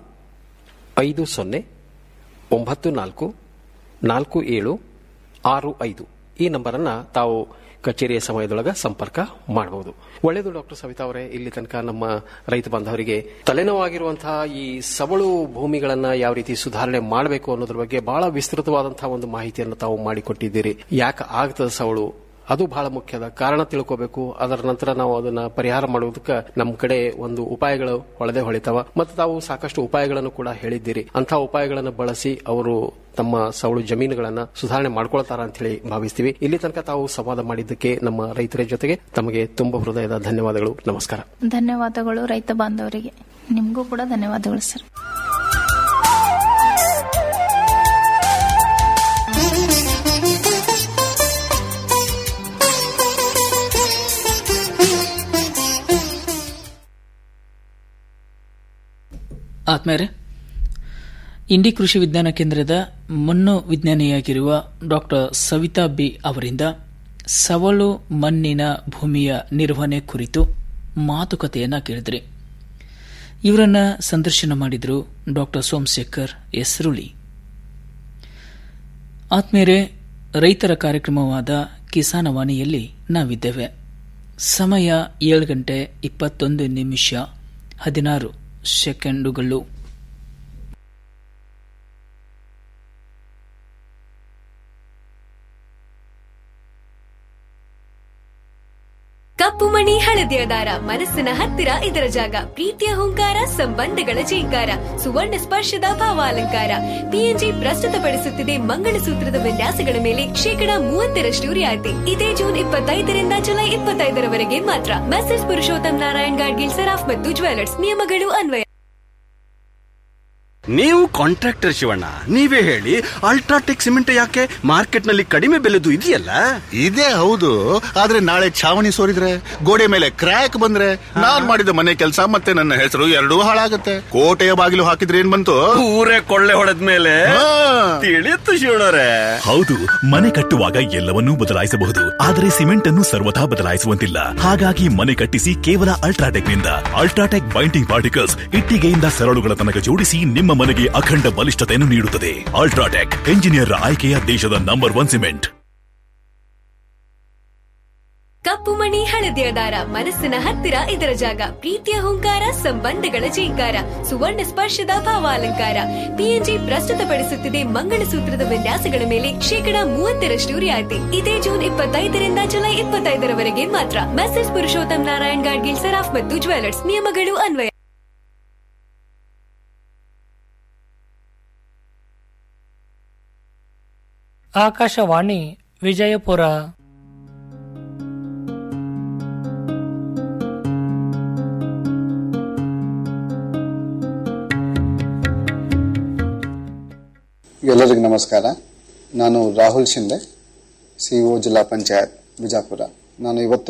ಐದು ಸೊನ್ನೆ ಒಂಬತ್ತು ನಾಲ್ಕು ನಾಲ್ಕು ಏಳು ಆರು ಐದು ಈ ನಂಬರನ್ನ ತಾವು ಕಚೇರಿಯ ಸಮಯದೊಳಗ ಸಂಪರ್ಕ ಮಾಡಬಹುದು ಒಳ್ಳೆಯದು ಡಾಕ್ಟರ್ ಸವಿತಾ ಅವರೇ ಇಲ್ಲಿ ತನಕ ನಮ್ಮ ರೈತ ಬಾಂಧವರಿಗೆ ತಲೆನೋವಾಗಿರುವಂತಹ ಈ ಸವಳು ಭೂಮಿಗಳನ್ನ ಯಾವ ರೀತಿ ಸುಧಾರಣೆ ಮಾಡಬೇಕು ಅನ್ನೋದ್ರ ಬಗ್ಗೆ ಬಹಳ ವಿಸ್ತೃತವಾದಂತಹ ಒಂದು ಮಾಹಿತಿಯನ್ನು ತಾವು ಮಾಡಿಕೊಟ್ಟಿದ್ದೀರಿ ಯಾಕೆ ಆಗ್ತದ ಸವಳು ಅದು ಬಹಳ ಮುಖ್ಯದ ಕಾರಣ ತಿಳ್ಕೋಬೇಕು ಅದರ ನಂತರ ನಾವು ಅದನ್ನ ಪರಿಹಾರ ಮಾಡುವುದಕ್ಕೆ ನಮ್ಮ ಕಡೆ ಒಂದು ಉಪಾಯಗಳು ಹೊಳೆದೇ ಹೊಳಿತಾವ ಮತ್ತು ತಾವು ಸಾಕಷ್ಟು ಉಪಾಯಗಳನ್ನು ಕೂಡ ಹೇಳಿದ್ದೀರಿ ಅಂತ ಉಪಾಯಗಳನ್ನು ಬಳಸಿ ಅವರು ತಮ್ಮ ಸವಳು ಜಮೀನುಗಳನ್ನ ಸುಧಾರಣೆ ಮಾಡ್ಕೊಳ್ತಾರ ಅಂತ ಹೇಳಿ ಭಾವಿಸ್ತೀವಿ ಇಲ್ಲಿ ತನಕ ತಾವು ಸಂವಾದ ಮಾಡಿದ್ದಕ್ಕೆ ನಮ್ಮ ರೈತರ ಜೊತೆಗೆ ತಮಗೆ ತುಂಬ ಹೃದಯದ ಧನ್ಯವಾದಗಳು ನಮಸ್ಕಾರ ಧನ್ಯವಾದಗಳು ರೈತ ಬಾಂಧವರಿಗೆ ನಿಮಗೂ ಕೂಡ ಧನ್ಯವಾದಗಳು ಸರ್ ಆತ್ಮೇರೆ ಇಂಡಿ ಕೃಷಿ ವಿಜ್ಞಾನ ಕೇಂದ್ರದ ಮಣ್ಣು ವಿಜ್ಞಾನಿಯಾಗಿರುವ ಡಾಕ್ಟರ್ ಸವಿತಾ ಬಿ ಅವರಿಂದ ಸವಳು ಮಣ್ಣಿನ ಭೂಮಿಯ ನಿರ್ವಹಣೆ ಕುರಿತು ಮಾತುಕತೆಯನ್ನ ಕೇಳಿದ್ರಿ ಇವರನ್ನ ಸಂದರ್ಶನ ಮಾಡಿದ್ರು ಡಾಕ್ಟರ್ ಸೋಮಶೇಖರ್ ಎಸ್ರುಳಿ ಆತ್ಮೇರೆ ರೈತರ ಕಾರ್ಯಕ್ರಮವಾದ ಕಿಸಾನವಾಣಿಯಲ್ಲಿ ನಾವಿದ್ದೇವೆ ಸಮಯ ಏಳು ಗಂಟೆ ಇಪ್ಪತ್ತೊಂದು ನಿಮಿಷ ಹದಿನಾರು ಸೆಕೆಂಡುಗಳು ಕಪ್ಪು ಮಣಿ ಹಳದಿಯ ದಾರ ಮನಸ್ಸಿನ ಹತ್ತಿರ ಇದರ ಜಾಗ ಪ್ರೀತಿಯ ಹುಂಕಾರ ಸಂಬಂಧಗಳ ಜೀಂಕಾರ ಸುವರ್ಣ ಸ್ಪರ್ಶದ ಭಾವಾಲಂಕಾರ ಪಿಎನ್ಜಿ ಪ್ರಸ್ತುತಪಡಿಸುತ್ತಿದೆ ಮಂಗಳಸೂತ್ರದ ವಿನ್ಯಾಸಗಳ ಮೇಲೆ ಶೇಕಡ ಮೂವತ್ತರಷ್ಟು ರಿಯಾಯಿತಿ ಇದೇ ಜೂನ್ ಇಪ್ಪತ್ತೈದರಿಂದ ಜುಲೈ ಇಪ್ಪತ್ತೈದರವರೆಗೆ ಮಾತ್ರ ಮೆಸೇಜ್ ಪುರುಷೋತ್ತಮ್ ನಾರಾಯಣ್ ಗಾಡ್ಗಿಲ್ ಸರಾಫ್ ಮತ್ತು ಜ್ಯುವೆಲರ್ಸ್ ನಿಯಮಗಳು ಅನ್ವಯ ನೀವು ಕಾಂಟ್ರಾಕ್ಟರ್ ಶಿವಣ್ಣ ನೀವೇ ಹೇಳಿ ಅಲ್ಟ್ರಾಟೆಕ್ ಸಿಮೆಂಟ್ ಯಾಕೆ ಮಾರ್ಕೆಟ್ ನಲ್ಲಿ ಕಡಿಮೆ ಬೆಲೆದು ಇದೆಯಲ್ಲ ಇದೇ ಹೌದು ಆದ್ರೆ ನಾಳೆ ಛಾವಣಿ ಸೋರಿದ್ರೆ ಗೋಡೆ ಮೇಲೆ ಕ್ರ್ಯಾಕ್ ಬಂದ್ರೆ ನಾನ್ ಮಾಡಿದ ಮನೆ ಕೆಲಸ ಮತ್ತೆ ನನ್ನ ಹೆಸರು ಎರಡೂ ಹಾಳಾಗತ್ತೆ ಕೋಟೆಯ ಬಾಗಿಲು ಹಾಕಿದ್ರೆ ಏನ್ ಬಂತು ಊರೇ ಕೊಳ್ಳೆ ಹೊಡೆದ ಮೇಲೆ ತಿಳಿಯುತ್ತು ಶಿವಣ್ಣರೇ ಹೌದು ಮನೆ ಕಟ್ಟುವಾಗ ಎಲ್ಲವನ್ನೂ ಬದಲಾಯಿಸಬಹುದು ಆದರೆ ಸಿಮೆಂಟ್ ಅನ್ನು ಸರ್ವಥಾ ಬದಲಾಯಿಸುವಂತಿಲ್ಲ ಹಾಗಾಗಿ ಮನೆ ಕಟ್ಟಿಸಿ ಕೇವಲ ಅಲ್ಟ್ರಾಟೆಕ್ ನಿಂದ ಅಲ್ಟ್ರಾಟೆಕ್ ಬೈಂಡಿಂಗ್ ಪಾರ್ಟಿಕಲ್ಸ್ ಇಟ್ಟಿಗೆಯಿಂದ ಸರಳುಗಳ ತನಕ ಜೋಡಿಸಿ ನಿಮ್ಮ ಮನೆಗೆ ಅಖಂಡ ಬಲಿಷ್ಠತೆಯನ್ನು ನೀಡುತ್ತದೆ ಅಲ್ಟ್ರಾಟೆಕ್ ಎಂಜಿನಿಯರ್ ಆಯ್ಕೆಯ ದೇಶದ ನಂಬರ್ ಒನ್ ಸಿಮೆಂಟ್ ಕಪ್ಪು ಮಣಿ ಹಳದಿಯ ದಾರ ಮನಸ್ಸಿನ ಹತ್ತಿರ ಇದರ ಜಾಗ ಪ್ರೀತಿಯ ಹುಂಕಾರ ಸಂಬಂಧಗಳ ಜೀಂಕಾರ ಸುವರ್ಣ ಸ್ಪರ್ಶದ ಭಾವಾಲಂಕಾರ ಪಿಎನ್ಜಿ ಪ್ರಸ್ತುತಪಡಿಸುತ್ತಿದೆ ಮಂಗಳಸೂತ್ರದ ವಿನ್ಯಾಸಗಳ ಮೇಲೆ ಶೇಕಡ ಮೂವತ್ತರಷ್ಟು ರಿಯಾಯಿತಿ ಇದೇ ಜೂನ್ ಇಪ್ಪತ್ತೈದರಿಂದ ಜುಲೈ ಇಪ್ಪತ್ತೈದರವರೆಗೆ ಮಾತ್ರ ಮೆಸೇಜ್ ಪುರುಷೋತ್ತಮ್ ನಾರಾಯಣ್ ಗಾಡ್ಗಿಲ್ ಸರಾಫ್ ಮತ್ತು ಜ್ಯುವೆಲರ್ಸ್ ನಿಯಮಗಳು ಅನ್ವಯ ಆಕಾಶವಾಣಿ ವಿಜಯಪುರ ಎಲ್ಲರಿಗೂ ನಮಸ್ಕಾರ ನಾನು ರಾಹುಲ್ ಶಿಂದೆ ಸಿಇಒ ಜಿಲ್ಲಾ ಪಂಚಾಯತ್ ಬಿಜಾಪುರ ನಾನು ಇವತ್ತು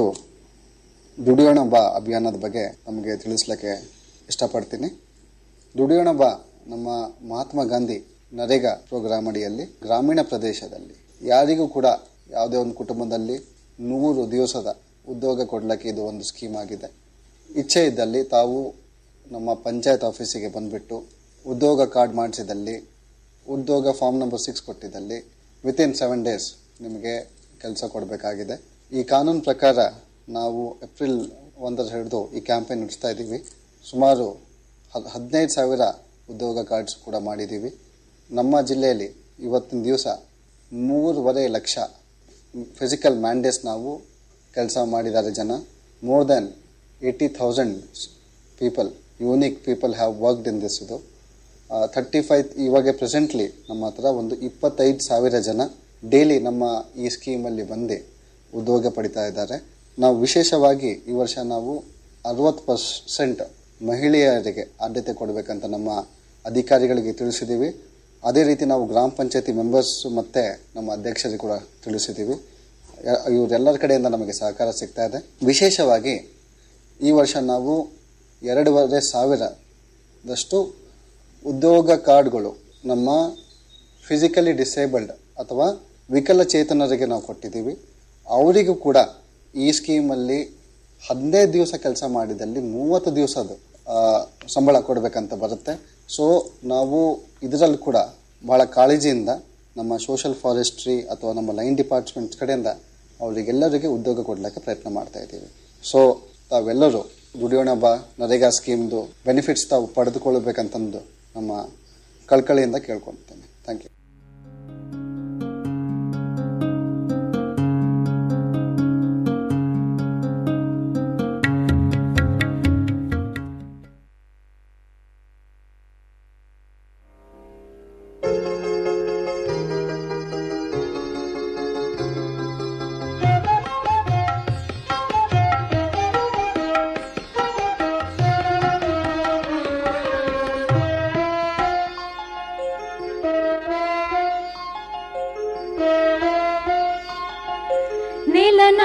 ದುಡಿಯೋಣ ಬಾ ಅಭಿಯಾನದ ಬಗ್ಗೆ ನಮಗೆ ತಿಳಿಸ್ಲಿಕ್ಕೆ ಇಷ್ಟಪಡ್ತೀನಿ ದುಡಿಯೋಣ ಬಾ ನಮ್ಮ ಮಹಾತ್ಮ ಗಾಂಧಿ ನರೇಗಾ ಪ್ರೋಗ್ರಾಮ್ ಅಡಿಯಲ್ಲಿ ಗ್ರಾಮೀಣ ಪ್ರದೇಶದಲ್ಲಿ ಯಾರಿಗೂ ಕೂಡ ಯಾವುದೇ ಒಂದು ಕುಟುಂಬದಲ್ಲಿ ನೂರು ದಿವಸದ ಉದ್ಯೋಗ ಕೊಡಲಿಕ್ಕೆ ಇದು ಒಂದು ಸ್ಕೀಮ್ ಆಗಿದೆ ಇಚ್ಛೆ ಇದ್ದಲ್ಲಿ ತಾವು ನಮ್ಮ ಪಂಚಾಯತ್ ಆಫೀಸಿಗೆ ಬಂದುಬಿಟ್ಟು ಉದ್ಯೋಗ ಕಾರ್ಡ್ ಮಾಡಿಸಿದಲ್ಲಿ ಉದ್ಯೋಗ ಫಾರ್ಮ್ ನಂಬರ್ ಸಿಕ್ಸ್ ಕೊಟ್ಟಿದ್ದಲ್ಲಿ ವಿತಿನ್ ಸೆವೆನ್ ಡೇಸ್ ನಿಮಗೆ ಕೆಲಸ ಕೊಡಬೇಕಾಗಿದೆ ಈ ಕಾನೂನು ಪ್ರಕಾರ ನಾವು ಏಪ್ರಿಲ್ ಒಂದರ ಹಿಡಿದು ಈ ಕ್ಯಾಂಪೇನ್ ನಡೆಸ್ತಾ ಇದ್ದೀವಿ ಸುಮಾರು ಹದ್ ಹದಿನೈದು ಸಾವಿರ ಉದ್ಯೋಗ ಕಾರ್ಡ್ಸ್ ಕೂಡ ಮಾಡಿದ್ದೀವಿ ನಮ್ಮ ಜಿಲ್ಲೆಯಲ್ಲಿ ಇವತ್ತಿನ ದಿವಸ ಮೂರುವರೆ ಲಕ್ಷ ಫಿಸಿಕಲ್ ಮ್ಯಾಂಡೇಸ್ ನಾವು ಕೆಲಸ ಮಾಡಿದ್ದಾರೆ ಜನ more than eighty thousand people unique people have worked in this ಇದು ಥರ್ಟಿ ಫೈವ್ ಇವಾಗ ಪ್ರೆಸೆಂಟ್ಲಿ ನಮ್ಮ ಹತ್ರ ಒಂದು ಇಪ್ಪತ್ತೈದು ಸಾವಿರ ಜನ ಡೈಲಿ ನಮ್ಮ ಈ ಸ್ಕೀಮಲ್ಲಿ ಬಂದು ಉದ್ಯೋಗ ಪಡಿತಾ ಇದ್ದಾರೆ ನಾವು ವಿಶೇಷವಾಗಿ ಈ ವರ್ಷ ನಾವು ಅರವತ್ತು ಪರ್ಸೆಂಟ್ ಮಹಿಳೆಯರಿಗೆ ಆದ್ಯತೆ ಕೊಡಬೇಕಂತ ನಮ್ಮ ಅಧಿಕಾರಿಗಳಿಗೆ ತಿಳಿಸಿದ್ದೀವಿ ಅದೇ ರೀತಿ ನಾವು ಗ್ರಾಮ ಪಂಚಾಯತಿ ಮೆಂಬರ್ಸ್ ಮತ್ತು ನಮ್ಮ ಅಧ್ಯಕ್ಷರಿಗೆ ಕೂಡ ತಿಳಿಸಿದ್ದೀವಿ ಯ- ಇವರೆಲ್ಲರ ಕಡೆಯಿಂದ ನಮಗೆ ಸಹಕಾರ ಸಿಗ್ತಾ ಇದೆ ವಿಶೇಷವಾಗಿ ಈ ವರ್ಷ ನಾವು ಎರಡೂವರೆ ಸಾವಿರದಷ್ಟು ಉದ್ಯೋಗ ಕಾರ್ಡ್ಗಳು ನಮ್ಮ ಫಿಸಿಕಲಿ ಡಿಸೇಬಲ್ಡ್ ಅಥವಾ ವಿಕಲಚೇತನರಿಗೆ ನಾವು ಕೊಟ್ಟಿದ್ದೀವಿ ಅವರಿಗೂ ಕೂಡ ಈ ಸ್ಕೀಮಲ್ಲಿ ಹದಿನೈದು ದಿವಸ ಕೆಲಸ ಮಾಡಿದಲ್ಲಿ ಮೂವತ್ತು ದಿವಸದ ಆ, ಸಂಬಳ ಕೊಡಬೇಕಂತ ಬರುತ್ತೆ ಸೊ ನಾವು ಇದರಲ್ಲಿ ಕೂಡ ಭಾಳ ಕಾಳಜಿಯಿಂದ ನಮ್ಮ ಸೋಷಲ್ ಫಾರೆಸ್ಟ್ರಿ ಅಥವಾ ನಮ್ಮ ಲೈನ್ ಡಿಪಾರ್ಟ್ಮೆಂಟ್ಸ್ ಕಡೆಯಿಂದ ಅವರಿಗೆಲ್ಲರಿಗೆ ಉದ್ಯೋಗ ಕೊಡಲಿಕ್ಕೆ ಪ್ರಯತ್ನ ಮಾಡ್ತಾ ಇದ್ದೀವಿ ಸೊ ತಾವೆಲ್ಲರೂ ದುಡಿಯೋಣ ಬಾ ನರೇಗಾ ಸ್ಕೀಮ್ದು ಬೆನಿಫಿಟ್ಸ್ ತಾವು ಪಡೆದುಕೊಳ್ಬೇಕಂತಂದು ನಮ್ಮ ಕಳ್ಕಳಿಯಿಂದ ಕೇಳ್ಕೊಳ್ತೇನೆ ಥ್ಯಾಂಕ್ ಯು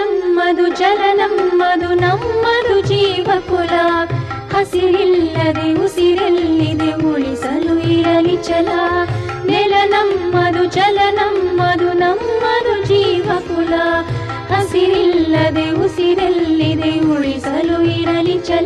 ನಮ್ಮದು ಜಲ ನಮ್ಮದು ನಮ್ಮದು ಜೀವಕುಲ ಹಸಿರಿಲ್ಲದೆ ಉಸಿರೆಲ್ಲಿದೆ ಉಳಿಸಲು ಇರಲಿ ಛಲ ನೆಲ ನಮ್ಮದು ಜಲ ನಮ್ಮದು ನಮ್ಮದು ಜೀವಕುಲ ಹಸಿರಿಲ್ಲದೆ ಉಸಿರೆಲ್ಲಿದೆ ಉಳಿಸಲು ಇರಲಿ ಛಲ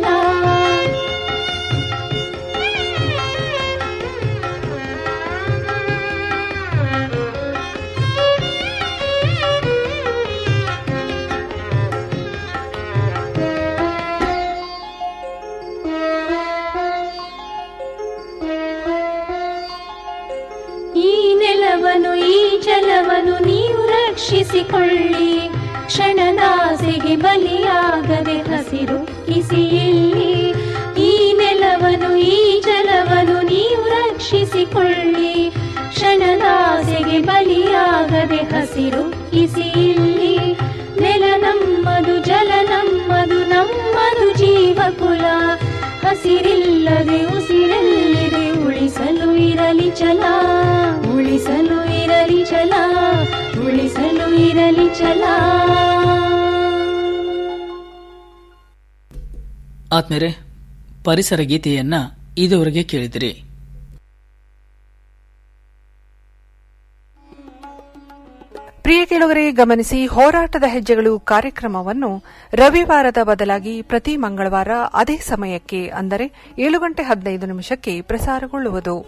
ಈ ನೆಲವನ್ನು ಈ ಜಲವನ್ನು ನೀವು ರಕ್ಷಿಸಿಕೊಳ್ಳಿ ಕ್ಷಣದಾಸೆಗೆ ಬಲಿಯಾಗದೆ ಹಸಿರು ಕಿಸಿ ಇಲ್ಲಿ ಈ ನೆಲವನ್ನು ಈ ಜಲವನ್ನು ನೀವು ರಕ್ಷಿಸಿಕೊಳ್ಳಿ ಕ್ಷಣದಾಸೆಗೆ ಬಲಿಯಾಗದೆ ಹಸಿರು ಕಿಸಿ ಇಲ್ಲಿ ನೆಲ ನಮ್ಮದು ಜಲ ನಮ್ಮದು ನಮ್ಮದು ಜೀವಕುಲ ಹಸಿರಿಲ್ಲದೆ ಉಸಿರೆಲ್ಲಿದೆ ಉಳಿಸಲು ಇರಲಿ ಛಲ ಉಳಿಸಲು ಇರಲಿ ಛಲ ಉಳಿಸಲು ಇರಲಿ ಛಲ ಆತ್ಮೇರೆ ಪರಿಸರ ಗೀತೆಯನ್ನ ಇದುವರೆಗೆ ಕೇಳಿದಿರಿ ಪ್ರಿಯ ಕೇಳುಗರೆ ಗಮನಿಸಿ ಹೋರಾಟದ ಹೆಜ್ಜೆಗಳು ಕಾರ್ಯಕ್ರಮವನ್ನು ರವಿವಾರದ ಬದಲಾಗಿ ಪ್ರತಿ ಮಂಗಳವಾರ ಅದೇ ಸಮಯಕ್ಕೆ ಅಂದರೆ ಏಳು ಗಂಟೆ ಹದಿನೈದು ನಿಮಿಷಕ್ಕೆ ಪ್ರಸಾರಗೊಳ್ಳುವುದು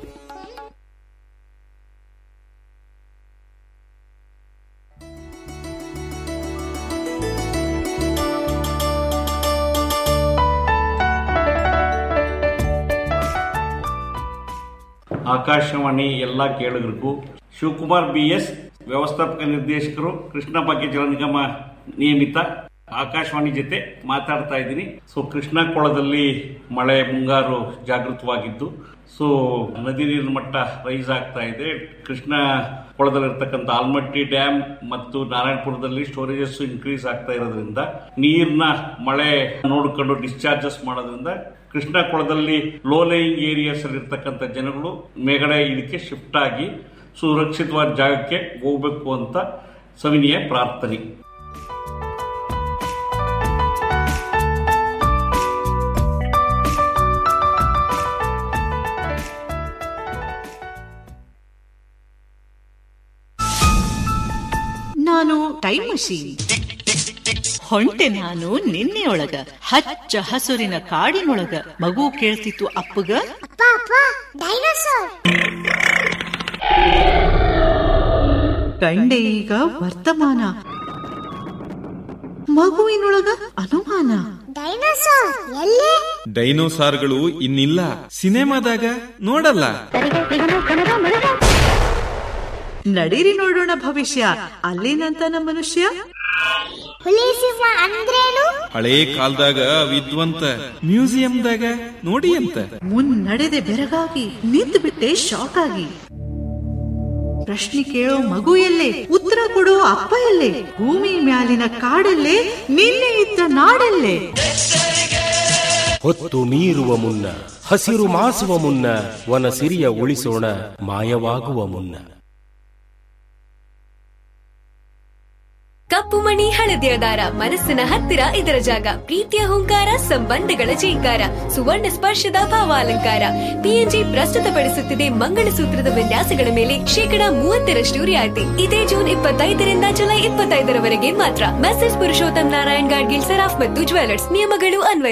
ಆಕಾಶವಾಣಿ ಎಲ್ಲ ಕೇಳುಗರಿಗೂ ಶಿವಕುಮಾರ್ ಬಿ ಎಸ್ ವ್ಯವಸ್ಥಾಪಕ ನಿರ್ದೇಶಕರು ಕೃಷ್ಣ ಭಾಗ್ಯ ಜಲ ನಿಗಮ ನಿಯಮಿತ ಆಕಾಶವಾಣಿ ಜೊತೆ ಮಾತಾಡ್ತಾ ಇದ್ದೀನಿ ಸೊ ಕೃಷ್ಣ ಕೊಳದಲ್ಲಿ ಮಳೆ ಮುಂಗಾರು ಜಾಗೃತವಾಗಿದ್ದು ಸೊ ನದಿ ನೀರಿನ ಮಟ್ಟ ರೈಸ್ ಆಗ್ತಾ ಇದೆ ಕೃಷ್ಣ ಕೊಳದಲ್ಲಿರ್ತಕ್ಕಂಥ ಆಲ್ಮಟ್ಟಿ ಡ್ಯಾಮ್ ಮತ್ತು ನಾರಾಯಣಪುರದಲ್ಲಿ ಸ್ಟೋರೇಜಸ್ ಇನ್ಕ್ರೀಸ್ ಆಗ್ತಾ ಇರೋದ್ರಿಂದ ನೀರ್ನ ಮಳೆ ನೋಡ್ಕೊಂಡು ಡಿಸ್ಚಾರ್ಜಸ್ ಮಾಡೋದ್ರಿಂದ ಕೃಷ್ಣ ಕೊಳದಲ್ಲಿ ಲೋ ಲೈಯಿಂಗ್ ಏರಿಯಾಸ್ ಅಲ್ಲಿ ಇರ್ತಕ್ಕಂಥ ಜನಗಳು ಮೇಗಡೆ ಇದಕ್ಕೆ ಶಿಫ್ಟ್ ಆಗಿ ಸುರಕ್ಷಿತವಾದ ಜಾಗಕ್ಕೆ ಹೋಗ್ಬೇಕು ಅಂತ ಸವಿನಿಯ ಪ್ರಾರ್ಥನೆ ನಾನು ಟೈಮ್ ಮಷೀನ್ ಹೊಂಟೆ ನಾನು ನಿನ್ನೆಯೊಳಗ ಹಚ್ಚ ಹಸುರಿನ ಕಾಡಿನೊಳಗ ಮಗು ಕೇಳ್ತಿತ್ತು ಅಪ್ಪಗ ಕಂಡೆ ಈಗ ವರ್ತಮಾನ ಮಗುವಿನೊಳಗ ಅನುಮಾನ ಡೈನೋಸಾರ್ಗಳು ಇನ್ನಿಲ್ಲ ಸಿನಿಮಾದಾಗ ನೋಡಲ್ಲ ನಡೀರಿ ನೋಡೋಣ ಭವಿಷ್ಯ ಅಲ್ಲೇನಂತ ನಮ್ಮ ಮನುಷ್ಯ ಹಳೇ ಕಾಲದಾಗ ವಿದ್ವಂತ ಮ್ಯೂಸಿಯಂದಾಗ ನೋಡಿ ಅಂತ ಮುನ್ನಡೆದೆ ಬೆರಗಾಗಿ ನಿಂತು ಬಿಟ್ಟೆ ಶಾಕ್ ಆಗಿ ಪ್ರಶ್ನೆ ಕೇಳೋ ಮಗು ಎಲ್ಲೇ ಉತ್ತರ ಕೊಡೋ ಅಪ್ಪ ಎಲ್ಲೇ ಭೂಮಿ ಮ್ಯಾಲಿನ ಕಾಡಲ್ಲೇ ನಿನ್ನೆ ಇದ್ದ ನಾಡಲ್ಲೇ ಹೊತ್ತು ಮೀರುವ ಮುನ್ನ ಹಸಿರು ಮಾಸುವ ಮುನ್ನ ವನ ಸಿರಿಯ ಉಳಿಸೋಣ ಮಾಯವಾಗುವ ಮುನ್ನ ಕಪ್ಪು ಮಣಿ ಹಳದಿಯ ದಾರ ಮನಸ್ಸಿನ ಹತ್ತಿರ ಇದರ ಜಾಗ ಪ್ರೀತಿಯ ಹುಂಕಾರ ಸಂಬಂಧಗಳ ಜೀಂಕಾರ ಸುವರ್ಣ ಸ್ಪರ್ಶದ ಭಾವಾಲಂಕಾರ ಪಿಎನ್ಜಿ ಪ್ರಸ್ತುತಪಡಿಸುತ್ತಿದೆ ಮಂಗಳಸೂತ್ರದ ವಿನ್ಯಾಸಗಳ ಮೇಲೆ ಶೇಕಡ ಮೂವತ್ತರಷ್ಟು ರಿಯಾಯಿತಿ ಇದೇ ಜೂನ್ ಇಪ್ಪತ್ತೈದರಿಂದ ಜುಲೈ ಇಪ್ಪತ್ತೈದರವರೆಗೆ ಮಾತ್ರ ಮೆಸೇಜ್ ಪುರುಷೋತ್ತಮ್ ನಾರಾಯಣ್ ಗಾಡ್ಗಿಲ್ ಸರಾಫ್ ಮತ್ತು ಜ್ಯುವೆಲರ್ಸ್ ನಿಯಮಗಳು ಅನ್ವಯ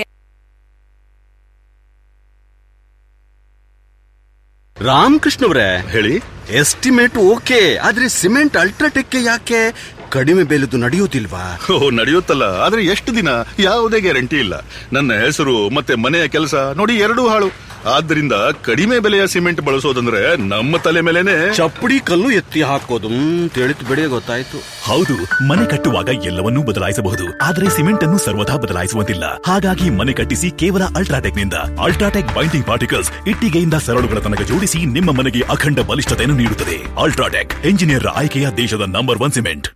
ರಾಮಕೃಷ್ಣವ್ರೆ ಹೇಳಿ ಎಸ್ಟಿಮೇಟ್ ಓಕೆ ಆದ್ರೆ ಸಿಮೆಂಟ್ ಅಲ್ಟ್ರಾಟೆಕ್ ಯಾಕೆ ಕಡಿಮೆ ಬೆಲೆದು ನಡೆಯುವುದಿಲ್ವಾ ಓ ನಡೆಯುತ್ತಲ್ಲ ಆದ್ರೆ ಎಷ್ಟು ದಿನ ಯಾವುದೇ ಗ್ಯಾರಂಟಿ ಇಲ್ಲ ನನ್ನ ಹೆಸರು ಮತ್ತೆ ಮನೆಯ ಕೆಲಸ ನೋಡಿ ಎರಡೂ ಹಾಳು ಆದ್ದರಿಂದ ಕಡಿಮೆ ಬೆಲೆಯ ಸಿಮೆಂಟ್ ಬಳಸೋದಂದ್ರೆ ನಮ್ಮ ತಲೆ ಮೇಲೆನೆ ಚಪ್ಪಡಿ ಕಲ್ಲು ಎತ್ತಿ ಹಾಕೋದು ತಿಳಿತು ಬಿಡಿ ಗೊತ್ತಾಯ್ತು ಹೌದು ಮನೆ ಕಟ್ಟುವಾಗ ಎಲ್ಲವನ್ನೂ ಬದಲಾಯಿಸಬಹುದು ಆದರೆ ಸಿಮೆಂಟ್ ಅನ್ನು ಸರ್ವದಾ ಬದಲಾಯಿಸುವಂತಿಲ್ಲ ಹಾಗಾಗಿ ಮನೆ ಕಟ್ಟಿಸಿ ಕೇವಲ ಅಲ್ಟ್ರಾಟೆಕ್ ನಿಂದ ಅಲ್ಟ್ರಾಟೆಕ್ ಬೈಂಡಿಂಗ್ ಪಾರ್ಟಿಕಲ್ಸ್ ಇಟ್ಟಿಗೆಯಿಂದ ಸರಳುಗಳ ತನಕ ಜೋಡಿಸಿ ನಿಮ್ಮ ಮನೆಗೆ ಅಖಂಡ ಬಲಿಷ್ಠತೆಯನ್ನು ನೀಡುತ್ತದೆ ಅಲ್ಟ್ರಾಟೆಕ್ ಎಂಜಿನಿಯರ್ ಆಯ್ಕೆಯ ದೇಶದ ನಂಬರ್ ಒನ್ ಸಿಮೆಂಟ್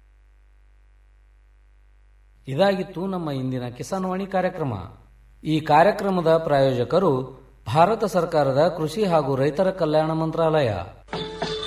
ಇದಾಗಿತ್ತು ನಮ್ಮ ಇಂದಿನ ಕಿಸಾನ್ ವಾಣಿ ಕಾರ್ಯಕ್ರಮ ಈ ಕಾರ್ಯಕ್ರಮದ ಪ್ರಾಯೋಜಕರು ಭಾರತ ಸರ್ಕಾರದ ಕೃಷಿ ಹಾಗೂ ರೈತರ ಕಲ್ಯಾಣ ಮಂತ್ರಾಲಯ